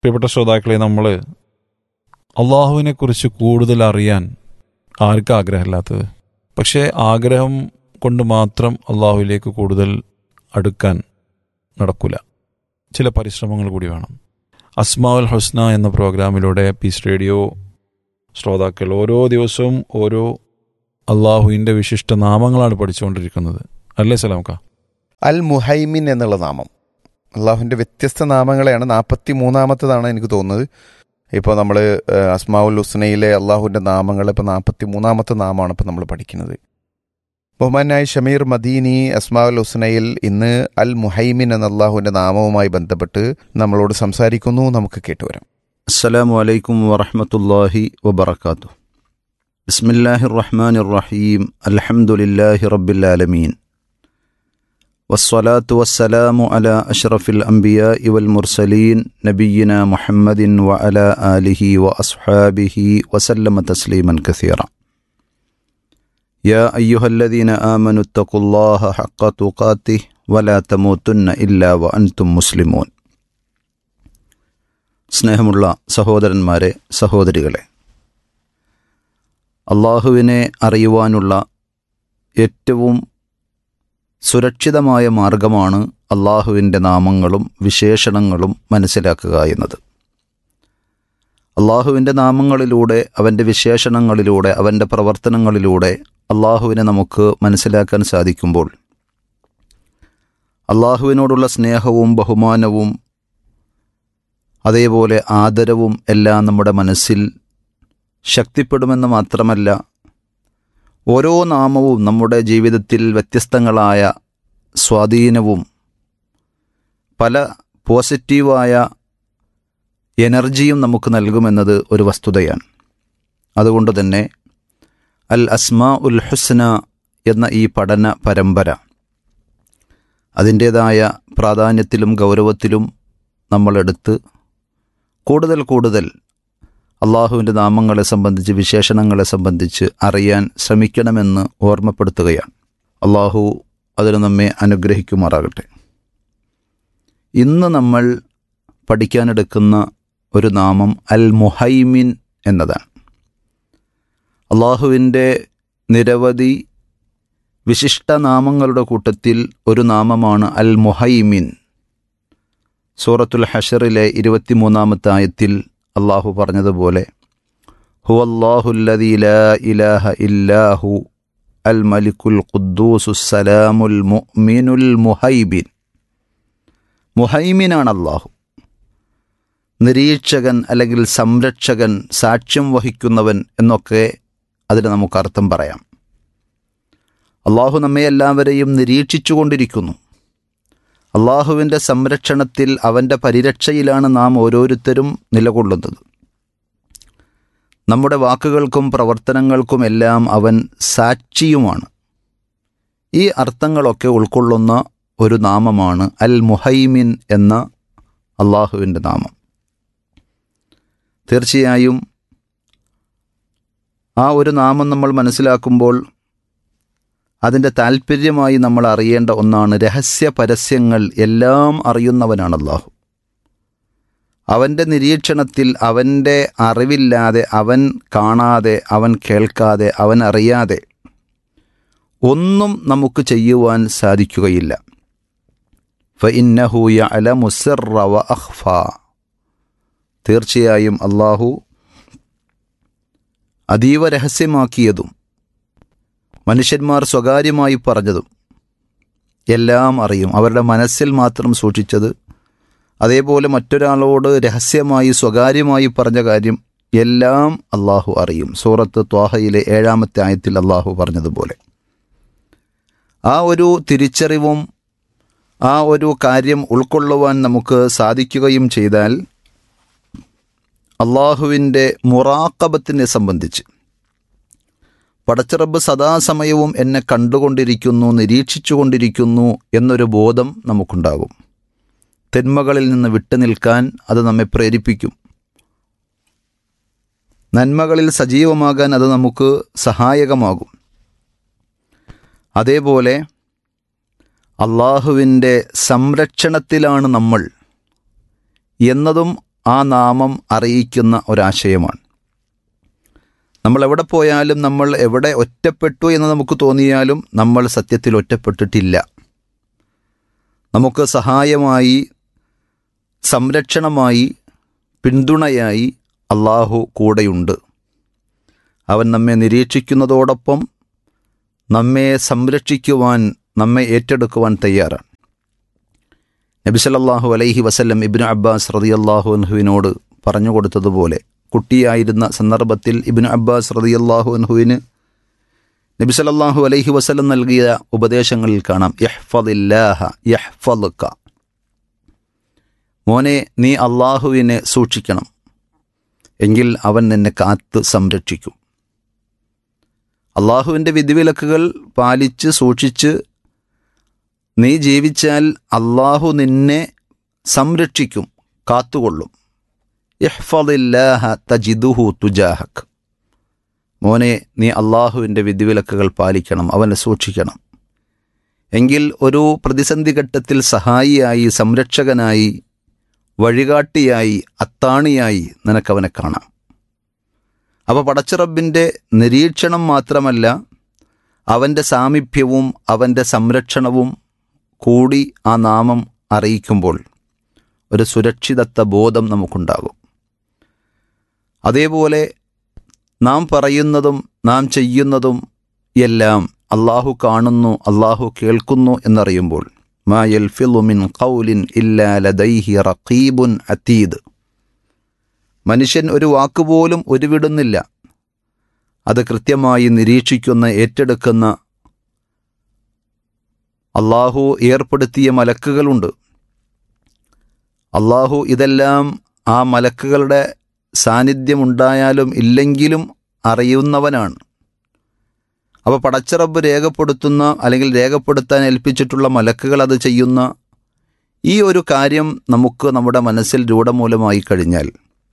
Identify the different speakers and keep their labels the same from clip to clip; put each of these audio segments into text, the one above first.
Speaker 1: പ്രിയപ്പെട്ട ശ്രോതാക്കളെ നമ്മൾ അള്ളാഹുവിനെക്കുറിച്ച് കൂടുതൽ അറിയാൻ ആർക്കും ആഗ്രഹമില്ലാത്തത് പക്ഷേ ആഗ്രഹം കൊണ്ട് മാത്രം അള്ളാഹുവിലേക്ക് കൂടുതൽ അടുക്കാൻ നടക്കില്ല ചില പരിശ്രമങ്ങൾ കൂടി വേണം അസ്മാവുൽ ഹുസ്ന എന്ന പ്രോഗ്രാമിലൂടെ പീസ് റേഡിയോ ശ്രോതാക്കൾ ഓരോ ദിവസവും ഓരോ അള്ളാഹുവിൻ്റെ വിശിഷ്ട നാമങ്ങളാണ് പഠിച്ചുകൊണ്ടിരിക്കുന്നത് അല്ലേ സലാംക്ക
Speaker 2: അൽ മുഹൈമിൻ എന്നുള്ള നാമം അള്ളാഹുവിൻ്റെ വ്യത്യസ്ത നാമങ്ങളെയാണ് നാൽപ്പത്തി മൂന്നാമത്തതാണ് എനിക്ക് തോന്നുന്നത് ഇപ്പോൾ നമ്മൾ അസ്മാവുൽ ഹുസ്നയിലെ അള്ളാഹുവിൻ്റെ നാമങ്ങൾ ഇപ്പോൾ നാൽപ്പത്തി മൂന്നാമത്തെ നാമമാണ് ഇപ്പോൾ നമ്മൾ പഠിക്കുന്നത് ബഹുമാനായ ഷമീർ മദീനി അസ്മാവുൽ ഹുസ്നയിൽ ഇന്ന് അൽ മുഹൈമിൻ എന്ന അള്ളാഹുവിൻ്റെ നാമവുമായി ബന്ധപ്പെട്ട് നമ്മളോട് സംസാരിക്കുന്നു നമുക്ക് കേട്ടുവരാം
Speaker 3: السلام عليكم ورحمة الله وبركاته بسم الله الرحمن الرحيم الحمد لله رب العالمين والصلاة والسلام على أشرف الأنبياء والمرسلين نبينا محمد وعلى آله وأصحابه وسلم تسليما كثيرا يا أيها الذين آمنوا اتقوا الله حق تقاته ولا تموتن إلا وأنتم مسلمون സ്നേഹമുള്ള സഹോദരന്മാരെ സഹോദരികളെ അള്ളാഹുവിനെ അറിയുവാനുള്ള ഏറ്റവും സുരക്ഷിതമായ മാർഗമാണ് അള്ളാഹുവിൻ്റെ നാമങ്ങളും വിശേഷണങ്ങളും മനസ്സിലാക്കുക എന്നത് അള്ളാഹുവിൻ്റെ നാമങ്ങളിലൂടെ അവൻ്റെ വിശേഷണങ്ങളിലൂടെ അവൻ്റെ പ്രവർത്തനങ്ങളിലൂടെ അള്ളാഹുവിനെ നമുക്ക് മനസ്സിലാക്കാൻ സാധിക്കുമ്പോൾ അള്ളാഹുവിനോടുള്ള സ്നേഹവും ബഹുമാനവും അതേപോലെ ആദരവും എല്ലാം നമ്മുടെ മനസ്സിൽ ശക്തിപ്പെടുമെന്ന് മാത്രമല്ല ഓരോ നാമവും നമ്മുടെ ജീവിതത്തിൽ വ്യത്യസ്തങ്ങളായ സ്വാധീനവും പല പോസിറ്റീവായ എനർജിയും നമുക്ക് നൽകുമെന്നത് ഒരു വസ്തുതയാണ് അതുകൊണ്ട് തന്നെ അൽ അസ്മാ ഉൽ ഹുസ്ന എന്ന ഈ പഠന പരമ്പര അതിൻ്റേതായ പ്രാധാന്യത്തിലും ഗൗരവത്തിലും നമ്മളെടുത്ത് കൂടുതൽ കൂടുതൽ അള്ളാഹുവിൻ്റെ നാമങ്ങളെ സംബന്ധിച്ച് വിശേഷണങ്ങളെ സംബന്ധിച്ച് അറിയാൻ ശ്രമിക്കണമെന്ന് ഓർമ്മപ്പെടുത്തുകയാണ് അള്ളാഹു അതിന് നമ്മെ അനുഗ്രഹിക്കുമാറാകട്ടെ ഇന്ന് നമ്മൾ പഠിക്കാനെടുക്കുന്ന ഒരു നാമം അൽ മുഹൈമിൻ എന്നതാണ് അള്ളാഹുവിൻ്റെ നിരവധി വിശിഷ്ട നാമങ്ങളുടെ കൂട്ടത്തിൽ ഒരു നാമമാണ് അൽ മുഹൈമിൻ സൂറത്തുൽ ഹഷറിലെ ഇരുപത്തിമൂന്നാമത്തെ ആയത്തിൽ അള്ളാഹു പറഞ്ഞതുപോലെ ഹുവല്ലാഹുല്ലദീ ലാ ഇലാഹ ഇല്ലാഹു അൽ മലിക്കുൽ ഖുദ്ദൂസുസ്സലാമുൽ മുഅ്മിനുൽ മുഹൈബിൻ മുഹൈമിനാണ് അള്ളാഹു നിരീക്ഷകൻ അല്ലെങ്കിൽ സംരക്ഷകൻ സാക്ഷ്യം വഹിക്കുന്നവൻ എന്നൊക്കെ അതിന് നമുക്ക് അർത്ഥം പറയാം അള്ളാഹു നമ്മെ എല്ലാവരെയും നിരീക്ഷിച്ചുകൊണ്ടിരിക്കുന്നു അള്ളാഹുവിൻ്റെ സംരക്ഷണത്തിൽ അവൻ്റെ പരിരക്ഷയിലാണ് നാം ഓരോരുത്തരും നിലകൊള്ളുന്നത് നമ്മുടെ വാക്കുകൾക്കും പ്രവർത്തനങ്ങൾക്കുമെല്ലാം അവൻ സാക്ഷിയുമാണ് ഈ അർത്ഥങ്ങളൊക്കെ ഉൾക്കൊള്ളുന്ന ഒരു നാമമാണ് അൽ മുഹൈമിൻ എന്ന അള്ളാഹുവിൻ്റെ നാമം തീർച്ചയായും ആ ഒരു നാമം നമ്മൾ മനസ്സിലാക്കുമ്പോൾ അതിൻ്റെ താല്പര്യമായി നമ്മൾ അറിയേണ്ട ഒന്നാണ് രഹസ്യ പരസ്യങ്ങൾ എല്ലാം അറിയുന്നവനാണ് അള്ളാഹു അവൻ്റെ നിരീക്ഷണത്തിൽ അവൻ്റെ അറിവില്ലാതെ അവൻ കാണാതെ അവൻ കേൾക്കാതെ അവൻ അറിയാതെ ഒന്നും നമുക്ക് ചെയ്യുവാൻ സാധിക്കുകയില്ല ഫഇന്നഹു യഅലമു സിർറ വ അഖ്ഫ തീർച്ചയായും അള്ളാഹു അതീവ രഹസ്യമാക്കിയതും മനുഷ്യന്മാർ സ്വകാര്യമായി പറഞ്ഞതും എല്ലാം അറിയും അവരുടെ മനസ്സിൽ മാത്രം സൂക്ഷിച്ചത് അതേപോലെ മറ്റൊരാളോട് രഹസ്യമായി സ്വകാര്യമായി പറഞ്ഞ കാര്യം എല്ലാം അള്ളാഹു അറിയും സൂറത്ത് ത്വാഹയിലെ ഏഴാമത്തെ ആയത്തിൽ അള്ളാഹു പറഞ്ഞതുപോലെ ആ ഒരു തിരിച്ചറിവും ആ ഒരു കാര്യം ഉൾക്കൊള്ളുവാൻ നമുക്ക് സാധിക്കുകയും ചെയ്താൽ അള്ളാഹുവിൻ്റെ മുറാക്കബത്തിനെ സംബന്ധിച്ച് പടച്ചിറബ് സദാസമയവും എന്നെ കണ്ടുകൊണ്ടിരിക്കുന്നു നിരീക്ഷിച്ചുകൊണ്ടിരിക്കുന്നു എന്നൊരു ബോധം നമുക്കുണ്ടാകും തിന്മകളിൽ നിന്ന് വിട്ടു നിൽക്കാൻ അത് നമ്മെ പ്രേരിപ്പിക്കും നന്മകളിൽ സജീവമാകാൻ അത് നമുക്ക് സഹായകമാകും അതേപോലെ അള്ളാഹുവിൻ്റെ സംരക്ഷണത്തിലാണ് നമ്മൾ എന്നതും ആ നാമം അറിയിക്കുന്ന ഒരാശയമാണ് നമ്മൾ എവിടെ പോയാലും നമ്മൾ എവിടെ ഒറ്റപ്പെട്ടു എന്ന് നമുക്ക് തോന്നിയാലും നമ്മൾ സത്യത്തിൽ ഒറ്റപ്പെട്ടിട്ടില്ല നമുക്ക് സഹായമായി സംരക്ഷണമായി പിന്തുണയായി അള്ളാഹു കൂടെയുണ്ട് അവൻ നമ്മെ നിരീക്ഷിക്കുന്നതോടൊപ്പം നമ്മെ സംരക്ഷിക്കുവാൻ നമ്മെ ഏറ്റെടുക്കുവാൻ തയ്യാറാണ് നബി സല്ലല്ലാഹു അലൈഹി വസല്ലം ഇബ്നു അബ്ബാസ് റളിയല്ലാഹു അൻഹുവിനോട് പറഞ്ഞു കൊടുത്തതുപോലെ കുട്ടിയായിരുന്ന സന്ദർഭത്തിൽ ഇബ്നു അബ്ബാസ് റളിയല്ലാഹു അൻഹുവിന് നബി സല്ലല്ലാഹു അലൈഹി വസല്ലം നൽകിയ ഉപദേശങ്ങളിൽ കാണാം യഹ്ഫദില്ലാഹ യഹ്ഫദുക മോനെ നീ അള്ളാഹുവിനെ സൂക്ഷിക്കണം എങ്കിൽ അവൻ നിന്നെ കാത്ത് സംരക്ഷിക്കും അള്ളാഹുവിൻ്റെ വിധിവിലക്കുകൾ പാലിച്ച് സൂക്ഷിച്ച് നീ ജീവിച്ചാൽ അള്ളാഹു നിന്നെ സംരക്ഷിക്കും കാത്തുകൊള്ളും ഇഹ്ഫദില്ലാഹ തജിദുഹു തുജാഹക് മോനെ നീ അള്ളാഹുവിൻ്റെ വിധിവിലക്കുകൾ പാലിക്കണം അവനെ സൂക്ഷിക്കണം എങ്കിൽ ഒരു പ്രതിസന്ധി ഘട്ടത്തിൽ സഹായിയായി സംരക്ഷകനായി വഴികാട്ടിയായി അത്താണിയായി നിനക്കവനെ കാണാം അപ്പോൾ പടച്ചിറബിൻ്റെ നിരീക്ഷണം മാത്രമല്ല അവൻ്റെ സാമീപ്യവും അവൻ്റെ സംരക്ഷണവും കൂടി ആ നാമം അറിയിക്കുമ്പോൾ ഒരു സുരക്ഷിതത്വ ബോധം നമുക്കുണ്ടാകും അതേപോലെ നാം പറയുന്നതും നാം ചെയ്യുന്നതും എല്ലാം അള്ളാഹു കാണുന്നു അള്ളാഹു കേൾക്കുന്നു എന്നറിയുമ്പോൾ മാ യൽഫിളു മിൻ ഖൗലിൻ ഇല്ലാ ലദൈഹി റഖീബുൻ അതീദ് മനുഷ്യൻ ഒരു വാക്കുപോലും ഉരുവിടുന്നില്ല അത് കൃത്യമായി നിരീക്ഷിക്കുന്ന ഏറ്റെടുക്കുന്ന അള്ളാഹു ഏർപ്പെടുത്തിയ മലക്കുകളുണ്ട് അള്ളാഹു ഇതെല്ലാം ആ മലക്കുകളുടെ സാന്നിധ്യമുണ്ടായാലും ഇല്ലെങ്കിലും അറിയുന്നവനാണ് അപ്പോൾ പടച്ചിറബ് രേഖപ്പെടുത്തുന്ന അല്ലെങ്കിൽ രേഖപ്പെടുത്താൻ ഏൽപ്പിച്ചിട്ടുള്ള മലക്കുകൾ അത് ചെയ്യുന്ന ഈ ഒരു കാര്യം നമുക്ക് നമ്മുടെ മനസ്സിൽ രൂഢമൂലമായി കഴിഞ്ഞാൽ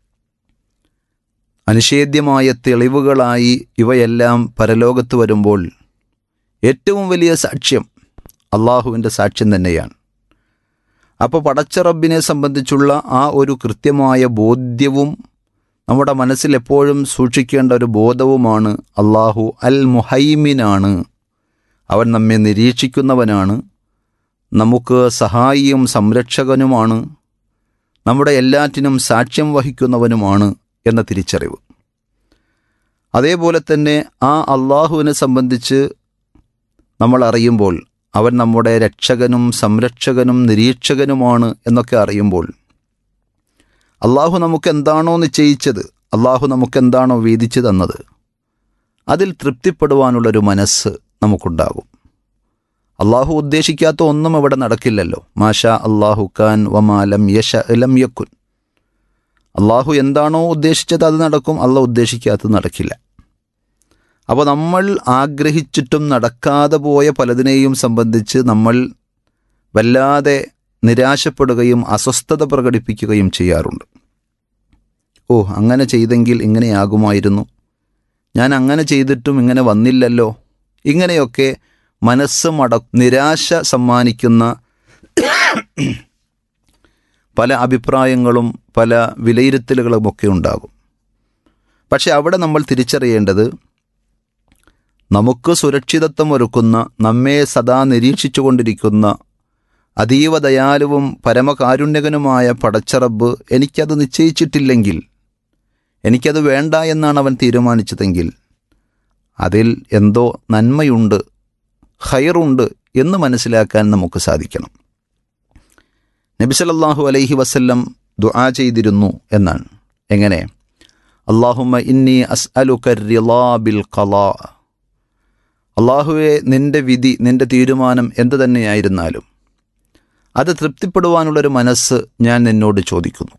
Speaker 3: അനിഷേധ്യമായ തെളിവുകളായി ഇവയെല്ലാം പരലോകത്ത് വരുമ്പോൾ ഏറ്റവും വലിയ സാക്ഷ്യം അള്ളാഹുവിൻ്റെ സാക്ഷ്യം തന്നെയാണ് അപ്പോൾ പടച്ചറബിനെ സംബന്ധിച്ചുള്ള ആ ഒരു കൃത്യമായ ബോധ്യവും നമ്മുടെ മനസ്സിൽ എപ്പോഴും സൂക്ഷിക്കേണ്ട ഒരു ബോധവുമാണ് അള്ളാഹു അൽ മുഹൈമിനാണ് അവൻ നമ്മെ നിരീക്ഷിക്കുന്നവനാണ് നമുക്ക് സഹായിയും സംരക്ഷകനുമാണ് നമ്മുടെ എല്ലാറ്റിനും സാക്ഷ്യം വഹിക്കുന്നവനുമാണ് എന്ന തിരിച്ചറിവ് അതേപോലെ തന്നെ ആ അള്ളാഹുവിനെ സംബന്ധിച്ച് നമ്മൾ അറിയുമ്പോൾ അവൻ നമ്മുടെ രക്ഷകനും സംരക്ഷകനും നിരീക്ഷകനുമാണ് എന്നൊക്കെ അറിയുമ്പോൾ അള്ളാഹു നമുക്ക് എന്താണോ നിശ്ചയിച്ചത് അള്ളാഹു നമുക്ക് എന്താണോ വീതിച്ചു തന്നത് അതിൽ തൃപ്തിപ്പെടുവാനുള്ളൊരു മനസ്സ് നമുക്കുണ്ടാകും അള്ളാഹു ഉദ്ദേശിക്കാത്ത ഒന്നും ഇവിടെ നടക്കില്ലല്ലോ മാഷാ അള്ളാഹു ഖാൻ വമാലം യശ ലം യക്കുൻ അള്ളാഹു എന്താണോ ഉദ്ദേശിച്ചത് അത് നടക്കും അള്ളാഹ് ഉദ്ദേശിക്കാത്തത് നടക്കില്ല അപ്പോൾ നമ്മൾ ആഗ്രഹിച്ചിട്ടും നടക്കാതെ പോയ പലതിനെയും സംബന്ധിച്ച് നമ്മൾ വല്ലാതെ നിരാശപ്പെടുകയും അസ്വസ്ഥത പ്രകടിപ്പിക്കുകയും ചെയ്യാറുണ്ട് ഓ അങ്ങനെ ചെയ്തെങ്കിൽ ഇങ്ങനെയാകുമായിരുന്നു ഞാൻ അങ്ങനെ ചെയ്തിട്ടും ഇങ്ങനെ വന്നില്ലല്ലോ ഇങ്ങനെയൊക്കെ മനസ്സ് മട നിരാശ സമ്മാനിക്കുന്ന പല അഭിപ്രായങ്ങളും പല വിലയിരുത്തലുകളുമൊക്കെ ഉണ്ടാകും പക്ഷെ അവിടെ നമ്മൾ തിരിച്ചറിയേണ്ടത് നമുക്ക് സുരക്ഷിതത്വം ഒരുക്കുന്ന നമ്മെ സദാ നിരീക്ഷിച്ചു കൊണ്ടിരിക്കുന്ന അതീവ ദയാലുവും പരമകാരുണ്യകനുമായ പടച്ചറബ് എനിക്കത് നിശ്ചയിച്ചിട്ടില്ലെങ്കിൽ എനിക്കത് വേണ്ട എന്നാണ് അവൻ തീരുമാനിച്ചതെങ്കിൽ അതിൽ എന്തോ നന്മയുണ്ട് ഹൈറുണ്ട് എന്ന് മനസ്സിലാക്കാൻ നമുക്ക് സാധിക്കണം നബി സല്ലല്ലാഹു അലൈഹി വസല്ലം ദുആ ചെയ്തിരുന്നു എന്നാണ് എങ്ങനെ അള്ളാഹുമ്മ ഇന്നി അസ്അലുക റിളാ ബിൽ ഖലാ അള്ളാഹുവെ നിന്റെ വിധി നിന്റെ തീരുമാനം എന്തു തന്നെയായിരുന്നാലും അത് തൃപ്തിപ്പെടുവാനുള്ളൊരു മനസ്സ് ഞാൻ നിന്നോട് ചോദിക്കുന്നു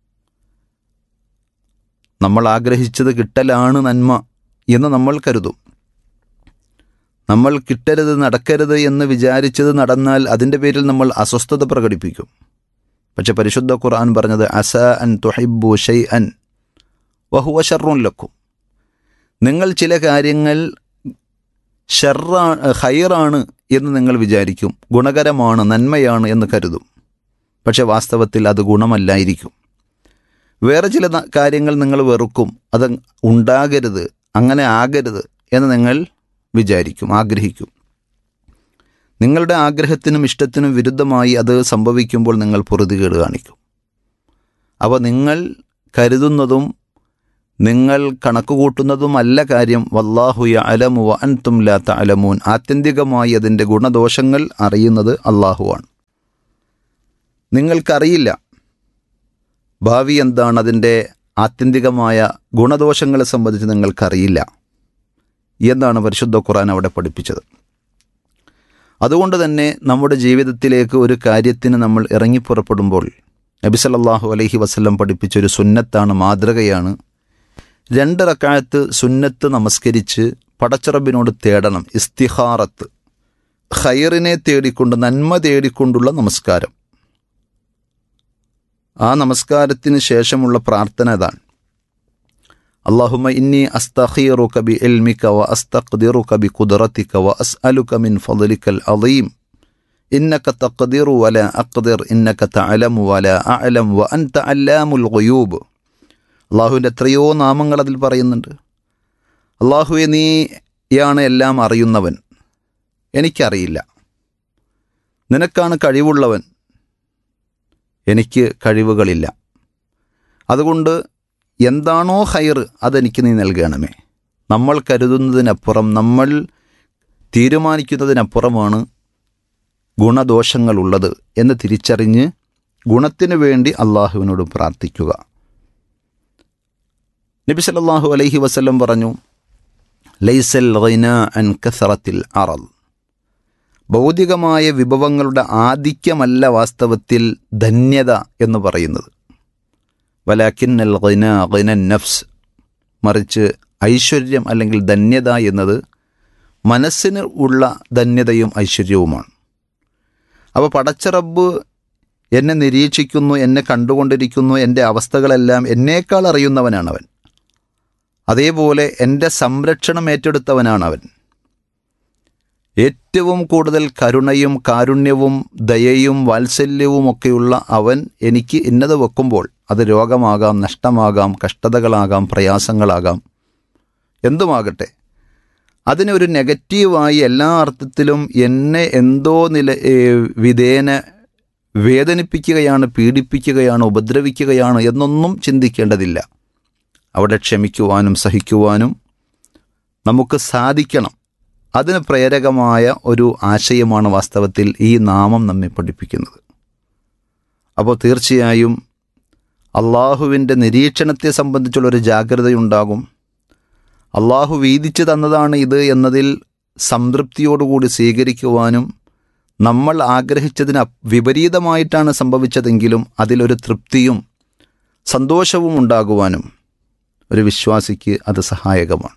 Speaker 3: നമ്മൾ ആഗ്രഹിച്ചത് കിട്ടലാണ് നന്മ എന്ന് നമ്മൾ കരുതും നമ്മൾ കിട്ടരുത് നടക്കരുത് എന്ന് വിചാരിച്ചത് നടന്നാൽ അതിൻ്റെ പേരിൽ നമ്മൾ അസ്വസ്ഥത പ്രകടിപ്പിക്കും പക്ഷെ പരിശുദ്ധ ഖുർആൻ പറഞ്ഞത് അസ അൻ തുഹിബു ഷൈ അൻ വഹുവ ഷർറുൻ ലക്കും നിങ്ങൾ ചില കാര്യങ്ങൾ ഷെറാ ഹൈറാണ് എന്ന് നിങ്ങൾ വിചാരിക്കും ഗുണകരമാണ് നന്മയാണ് എന്ന് കരുതും പക്ഷെ വാസ്തവത്തിൽ അത് ഗുണമല്ലായിരിക്കും വേറെ ചില ന- കാര്യങ്ങൾ നിങ്ങൾ വെറുക്കും അത് ഉണ്ടാകരുത് അങ്ങനെ ആകരുത് എന്ന് നിങ്ങൾ വിചാരിക്കും ആഗ്രഹിക്കും നിങ്ങളുടെ ആഗ്രഹത്തിനും ഇഷ്ടത്തിനും വിരുദ്ധമായി അത് സംഭവിക്കുമ്പോൾ നിങ്ങൾ പൊറുതികേട് കാണിക്കും അപ്പോൾ നിങ്ങൾ കരുതുന്നതും നിങ്ങൾ കണക്കുകൂട്ടുന്നതുമല്ല കാര്യം വല്ലാഹു അലമു വ അൻതും ലാ തഅലമൂൻ ആത്യന്തികമായി അതിൻ്റെ ഗുണദോഷങ്ങൾ അറിയുന്നത് അള്ളാഹുവാണ് നിങ്ങൾക്കറിയില്ല ഭാവി എന്താണ് അതിൻ്റെ ആത്യന്തികമായ ഗുണദോഷങ്ങളെ സംബന്ധിച്ച് നിങ്ങൾക്കറിയില്ല എന്നാണ് പരിശുദ്ധ ഖുർആൻ അവിടെ പഠിപ്പിച്ചത് അതുകൊണ്ട് തന്നെ നമ്മുടെ ജീവിതത്തിലേക്ക് ഒരു കാര്യത്തിന് നമ്മൾ ഇറങ്ങിപ്പുറപ്പെടുമ്പോൾ നബി സല്ലല്ലാഹു അലൈഹി വസല്ലം പഠിപ്പിച്ച ഒരു സുന്നത്താണ് മാതൃകയാണ് രണ്ട് റക്കായത്ത് സുന്നത്ത് നമസ്കരിച്ച് പടച്ചറബിനോട് തേടണം ഇസ്തിഹാറത്ത് ഖൈറിനെ തേടിക്കൊണ്ട് നന്മ തേടിക്കൊണ്ടുള്ള നമസ്കാരം ആ നമസ്കാരത്തിന് ശേഷമുള്ള പ്രാർത്ഥന അതാണ് اللهم إني أستخيرك بعلمك وأستقدرك بقدرتك وأسألك من فضلك العظيم إنك تقدر ولا أقدر إنك تعلم ولا أعلم وأنت علام الغيوب അള്ളാഹുവിൻ്റെ എത്രയോ നാമങ്ങൾ അതിൽ പറയുന്നുണ്ട് അള്ളാഹുവെ നീയാണ് എല്ലാം അറിയുന്നവൻ എനിക്കറിയില്ല നിനക്കാണ് കഴിവുള്ളവൻ എനിക്ക് കഴിവുകളില്ല അതുകൊണ്ട് എന്താണോ ഹൈർ അതെനിക്ക് നീ നൽകണമേ നമ്മൾ കരുതുന്നതിനപ്പുറം നമ്മൾ തീരുമാനിക്കുന്നതിനപ്പുറമാണ് ഗുണദോഷങ്ങളുള്ളത് എന്ന് തിരിച്ചറിഞ്ഞ് ഗുണത്തിനു വേണ്ടി അള്ളാഹുവിനോട് പ്രാർത്ഥിക്കുക നബി സല്ലല്ലാഹു അലൈഹി വസല്ലം പറഞ്ഞു ലൈസൽ ഗൈന അൻ കസറത്തിൽ അറൽ ഭൗതികമായ വിഭവങ്ങളുടെ ആധിക്യമല്ല വാസ്തവത്തിൽ ധന്യത എന്ന് പറയുന്നത് വലാക്കിന്നൽ ഗൈന ഗൈനൻ നഫ്സ് മറിച്ച് ഐശ്വര്യം അല്ലെങ്കിൽ ധന്യത എന്നത് മനസ്സിന് ഉള്ള ധന്യതയും ഐശ്വര്യവുമാണ് അപ്പോൾ പടച്ചറബ് എന്നെ നിരീക്ഷിക്കുന്നു എന്നെ കണ്ടുകൊണ്ടിരിക്കുന്നു എൻ്റെ അവസ്ഥകളെല്ലാം എന്നേക്കാൾ അറിയുന്നവനാണവൻ അതേപോലെ എൻ്റെ സംരക്ഷണം ഏറ്റെടുത്തവനാണവൻ ഏറ്റവും കൂടുതൽ കരുണയും കാരുണ്യവും ദയയും വാത്സല്യവും ഒക്കെയുള്ള അവൻ എനിക്ക് ഇന്നത് വെക്കുമ്പോൾ അത് രോഗമാകാം നഷ്ടമാകാം കഷ്ടതകളാകാം പ്രയാസങ്ങളാകാം എന്തുമാകട്ടെ അതിനെ ഒരു നെഗറ്റീവായി എല്ലാ അർത്ഥത്തിലും എന്നെ എന്തോ നില ഏ, വിധേന വേദനിപ്പിക്കുകയാണ് പീഡിപ്പിക്കുകയാണ് ഉപദ്രവിക്കുകയാണ് എന്നൊന്നും ചിന്തിക്കേണ്ടതില്ല അവിടെ ക്ഷമിക്കുവാനും സഹിക്കുവാനും നമുക്ക് സാധിക്കണം അതിന് പ്രേരകമായ ഒരു ആശയമാണ് വാസ്തവത്തിൽ ഈ നാമം നമ്മെ പഠിപ്പിക്കുന്നത് അപ്പോൾ തീർച്ചയായും അള്ളാഹുവിൻ്റെ നിരീക്ഷണത്തെ സംബന്ധിച്ചുള്ളൊരു ജാഗ്രതയുണ്ടാകും അള്ളാഹു വീതിച്ചു തന്നതാണ് ഇത് എന്നതിൽ സംതൃപ്തിയോടുകൂടി സ്വീകരിക്കുവാനും നമ്മൾ ആഗ്രഹിച്ചതിന് അപ്- വിപരീതമായിട്ടാണ് സംഭവിച്ചതെങ്കിലും അതിലൊരു തൃപ്തിയും സന്തോഷവും ഉണ്ടാകുവാനും ഒരു വിശ്വാസിക്ക് അത് സഹായകമാണ്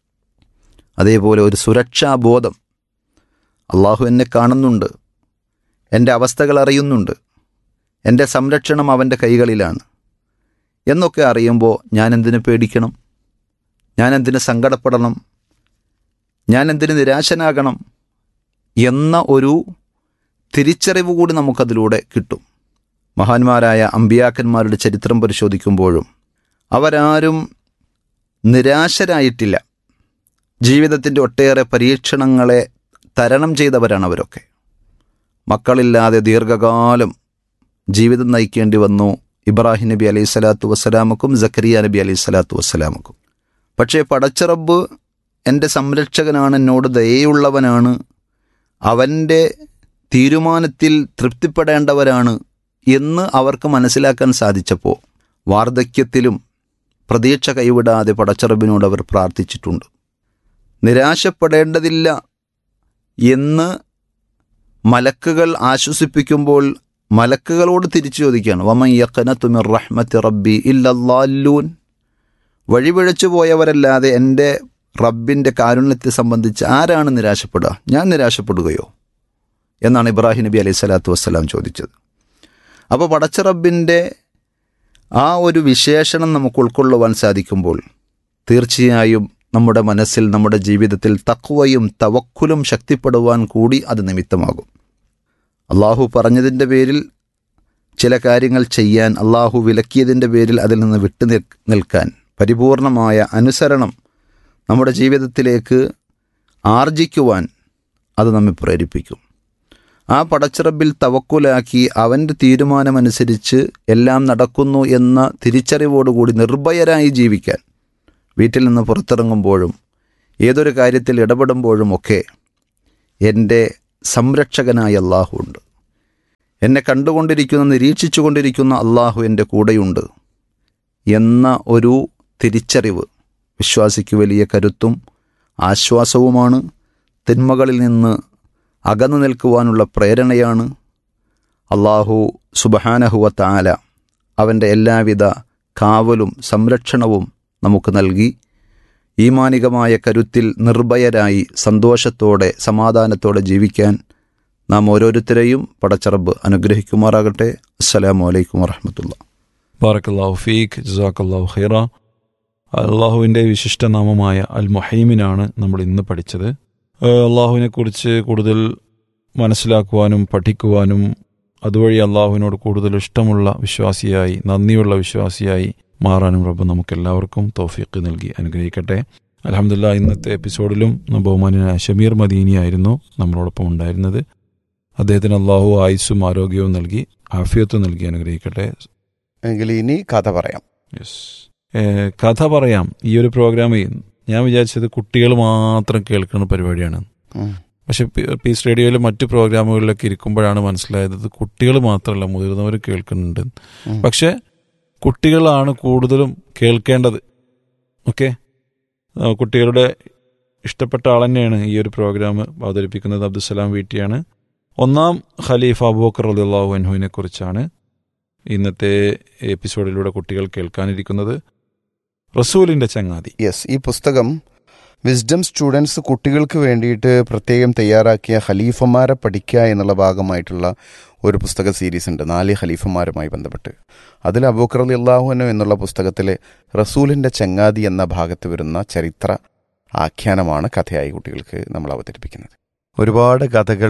Speaker 3: അതേപോലെ ഒരു സുരക്ഷാബോധം അള്ളാഹു എന്നെ കാണുന്നുണ്ട് എൻ്റെ അവസ്ഥകൾ അറിയുന്നുണ്ട് എൻ്റെ സംരക്ഷണം അവൻ്റെ കൈകളിലാണ് എന്നൊക്കെ അറിയുമ്പോൾ ഞാൻ എന്തിനു പേടിക്കണം ഞാൻ എന്തിനു സങ്കടപ്പെടണം ഞാൻ എന്തിനു നിരാശനാകണം എന്ന ഒരു തിരിച്ചറിവ് കൂടി നമുക്കതിലൂടെ കിട്ടും മഹാന്മാരായ അമ്പിയാക്കന്മാരുടെ ചരിത്രം പരിശോധിക്കുമ്പോഴും അവരാരും നിരാശരായിട്ടില്ല ജീവിതത്തിൻ്റെ ഒട്ടേറെ പരീക്ഷണങ്ങളെ തരണം ചെയ്തവരാണ് അവരൊക്കെ മക്കളില്ലാതെ ദീർഘകാലം ജീവിതം നയിക്കേണ്ടി വന്നു ഇബ്രാഹിം നബി അലൈഹി സ്വലാത്തു വസ്സലാമക്കും സക്കരിയ നബി അലൈഹി സ്വലാത്തു വസ്സലാമക്കും പക്ഷേ പടച്ചറബ് എൻ്റെ സംരക്ഷകനാണ് എന്നോട് ദയയുള്ളവനാണ് അവൻ്റെ തീരുമാനത്തിൽ തൃപ്തിപ്പെടേണ്ടവരാണ് എന്ന് അവർക്ക് മനസ്സിലാക്കാൻ സാധിച്ചപ്പോൾ വാർദ്ധക്യത്തിലും പ്രതീക്ഷ കൈവിടാതെ പടച്ചറബിനോട് അവർ പ്രാർത്ഥിച്ചിട്ടുണ്ട് നിരാശപ്പെടേണ്ടതില്ല എന്ന് മലക്കുകൾ ആശ്വസിപ്പിക്കുമ്പോൾ മലക്കുകളോട് തിരിച്ചു ചോദിക്കുകയാണ് വമൻ യഖനത്തുമിർ റഹ്മത്തി റബ്ബി ഇല്ലല്ലാല്ലൂൻ വഴിപിഴച്ചു പോയവരല്ലാതെ എൻ്റെ റബ്ബിൻ്റെ കാരുണ്യത്തെ സംബന്ധിച്ച് ആരാണ് നിരാശപ്പെടുക ഞാൻ നിരാശപ്പെടുകയോ എന്നാണ് ഇബ്രാഹിം നബി അലൈഹി സ്വലാത്തു വസ്സലാം ചോദിച്ചത് അപ്പോൾ പടച്ച റബ്ബിൻ്റെ ആ ഒരു വിശേഷണം നമുക്ക് ഉൾക്കൊള്ളുവാൻ സാധിക്കുമ്പോൾ തീർച്ചയായും നമ്മുടെ മനസ്സിൽ നമ്മുടെ ജീവിതത്തിൽ തക്വയും തവക്കുലും ശക്തിപ്പെടുവാൻ കൂടി അത് നിമിത്തമാകും അള്ളാഹു പറഞ്ഞതിൻ്റെ പേരിൽ ചില കാര്യങ്ങൾ ചെയ്യാൻ അള്ളാഹു വിലക്കിയതിൻ്റെ പേരിൽ അതിൽ നിന്ന് വിട്ടു നിൽ- നിൽക്കാൻ പരിപൂർണമായ അനുസരണം നമ്മുടെ ജീവിതത്തിലേക്ക് ആർജിക്കുവാൻ അത് നമ്മെ പ്രേരിപ്പിക്കും ആ പടച്ചിറബിൽ തവക്കുലാക്കി അവൻ്റെ തീരുമാനമനുസരിച്ച് എല്ലാം നടക്കുന്നു എന്ന തിരിച്ചറിവോടുകൂടി നിർഭയരായി ജീവിക്കാൻ വീട്ടിൽ നിന്ന് പുറത്തിറങ്ങുമ്പോഴും ഏതൊരു കാര്യത്തിൽ ഇടപെടുമ്പോഴുമൊക്കെ എൻ്റെ സംരക്ഷകനായ അള്ളാഹു ഉണ്ട് എന്നെ കണ്ടുകൊണ്ടിരിക്കുന്ന നിരീക്ഷിച്ചു കൊണ്ടിരിക്കുന്ന അള്ളാഹു എൻ്റെ കൂടെയുണ്ട് എന്ന ഒരു തിരിച്ചറിവ് വിശ്വാസിക്ക് വലിയ കരുത്തും ആശ്വാസവുമാണ് തിന്മകളിൽ നിന്ന് അകന്നു നിൽക്കുവാനുള്ള പ്രേരണയാണ് അള്ളാഹു സുബഹാനഹുവ താല അവൻ്റെ എല്ലാവിധ കാവലും സംരക്ഷണവും നമുക്ക് നൽകി ഈമാനികമായ കരുത്തിൽ നിർഭയരായി സന്തോഷത്തോടെ സമാധാനത്തോടെ ജീവിക്കാൻ നാം ഓരോരുത്തരെയും പടച്ചറബ് അനുഗ്രഹിക്കുമാറാകട്ടെ അസ്സലാമു അലൈക്കും വറഹമത്തുള്ള
Speaker 1: ബാറക്കല്ലാഹു ഫീഖ് ജസാക്കല്ലാഹു ഖൈറ അള്ളാഹുവിൻ്റെ വിശിഷ്ടനാമമായ അൽ മുഹൈമിനാണ് നമ്മൾ ഇന്ന് പഠിച്ചത് ഏഹ് അള്ളാഹുവിനെ കുറിച്ച് കൂടുതൽ മനസ്സിലാക്കുവാനും പഠിക്കുവാനും അതുവഴി അള്ളാഹുവിനോട് കൂടുതൽ ഇഷ്ടമുള്ള വിശ്വാസിയായി നന്ദിയുള്ള വിശ്വാസിയായി മാറാനും റബ്ബ് നമുക്കെല്ലാവർക്കും തോഫീക്ക് നൽകി അനുഗ്രഹിക്കട്ടെ അലഹമില്ല ഇന്നത്തെ എപ്പിസോഡിലും ബഹുമാനായ ഷമീർ മദീനിയായിരുന്നു നമ്മളോടൊപ്പം ഉണ്ടായിരുന്നത് അദ്ദേഹത്തിന് അള്ളാഹു ആയുസ്സും ആരോഗ്യവും നൽകി ആഫിയത്തും നൽകി അനുഗ്രഹിക്കട്ടെ
Speaker 2: എങ്കിൽ ഇനി കഥ പറയാം
Speaker 1: യെസ് ഏഹ് കഥ പറയാം ഈ ഒരു പ്രോഗ്രാം ഞാൻ വിചാരിച്ചത് കുട്ടികൾ മാത്രം കേൾക്കുന്ന പരിപാടിയാണ്
Speaker 2: ഉം.
Speaker 1: പക്ഷെ പി- പീസ് റേഡിയോയിലെ മറ്റു പ്രോഗ്രാമുകളിലൊക്കെ ഇരിക്കുമ്പോഴാണ് മനസ്സിലായത് ഇത് കുട്ടികൾ മാത്രമല്ല മുതിർന്നവർ കേൾക്കുന്നുണ്ട്
Speaker 2: ഉം.
Speaker 1: പക്ഷെ കുട്ടികളാണ് കൂടുതലും കേൾക്കേണ്ടത് ഓക്കെ കുട്ടികളുടെ ഇഷ്ടപ്പെട്ട ആൾ തന്നെയാണ് ഈ ഒരു പ്രോഗ്രാം അവതരിപ്പിക്കുന്നത് അബ്ദുസലാം വീട്ടിയാണ് ഒന്നാം ഖലീഫ അബൂക്കർ അലിള്ളാഹു അൻഹുവിനെ കുറിച്ചാണ് ഇന്നത്തെ എപ്പിസോഡിലൂടെ കുട്ടികൾ കേൾക്കാനിരിക്കുന്നത് റസൂലിന്റെ ചങ്ങാതി
Speaker 2: യെസ് ഈ പുസ്തകം വിസ്ഡം സ്റ്റുഡൻസ് കുട്ടികൾക്ക് വേണ്ടിയിട്ട് പ്രത്യേകം തയ്യാറാക്കിയ ഖലീഫമാരെ പഠിക്കുക എന്നുള്ള ഭാഗമായിട്ടുള്ള ഒരു പുസ്തക സീരീസ് ഉണ്ട് നാല് ഖലീഫമാരുമായി ബന്ധപ്പെട്ട് അതിൽ അബൂക്കർ അലി അള്ളാഹുനു എന്നുള്ള പുസ്തകത്തിലെ റസൂലിൻ്റെ ചങ്ങാതി എന്ന ഭാഗത്ത് വരുന്ന ചരിത്ര ആഖ്യാനമാണ് കഥയായി കുട്ടികൾക്ക് നമ്മൾ അവതരിപ്പിക്കുന്നത് ഒരുപാട് കഥകൾ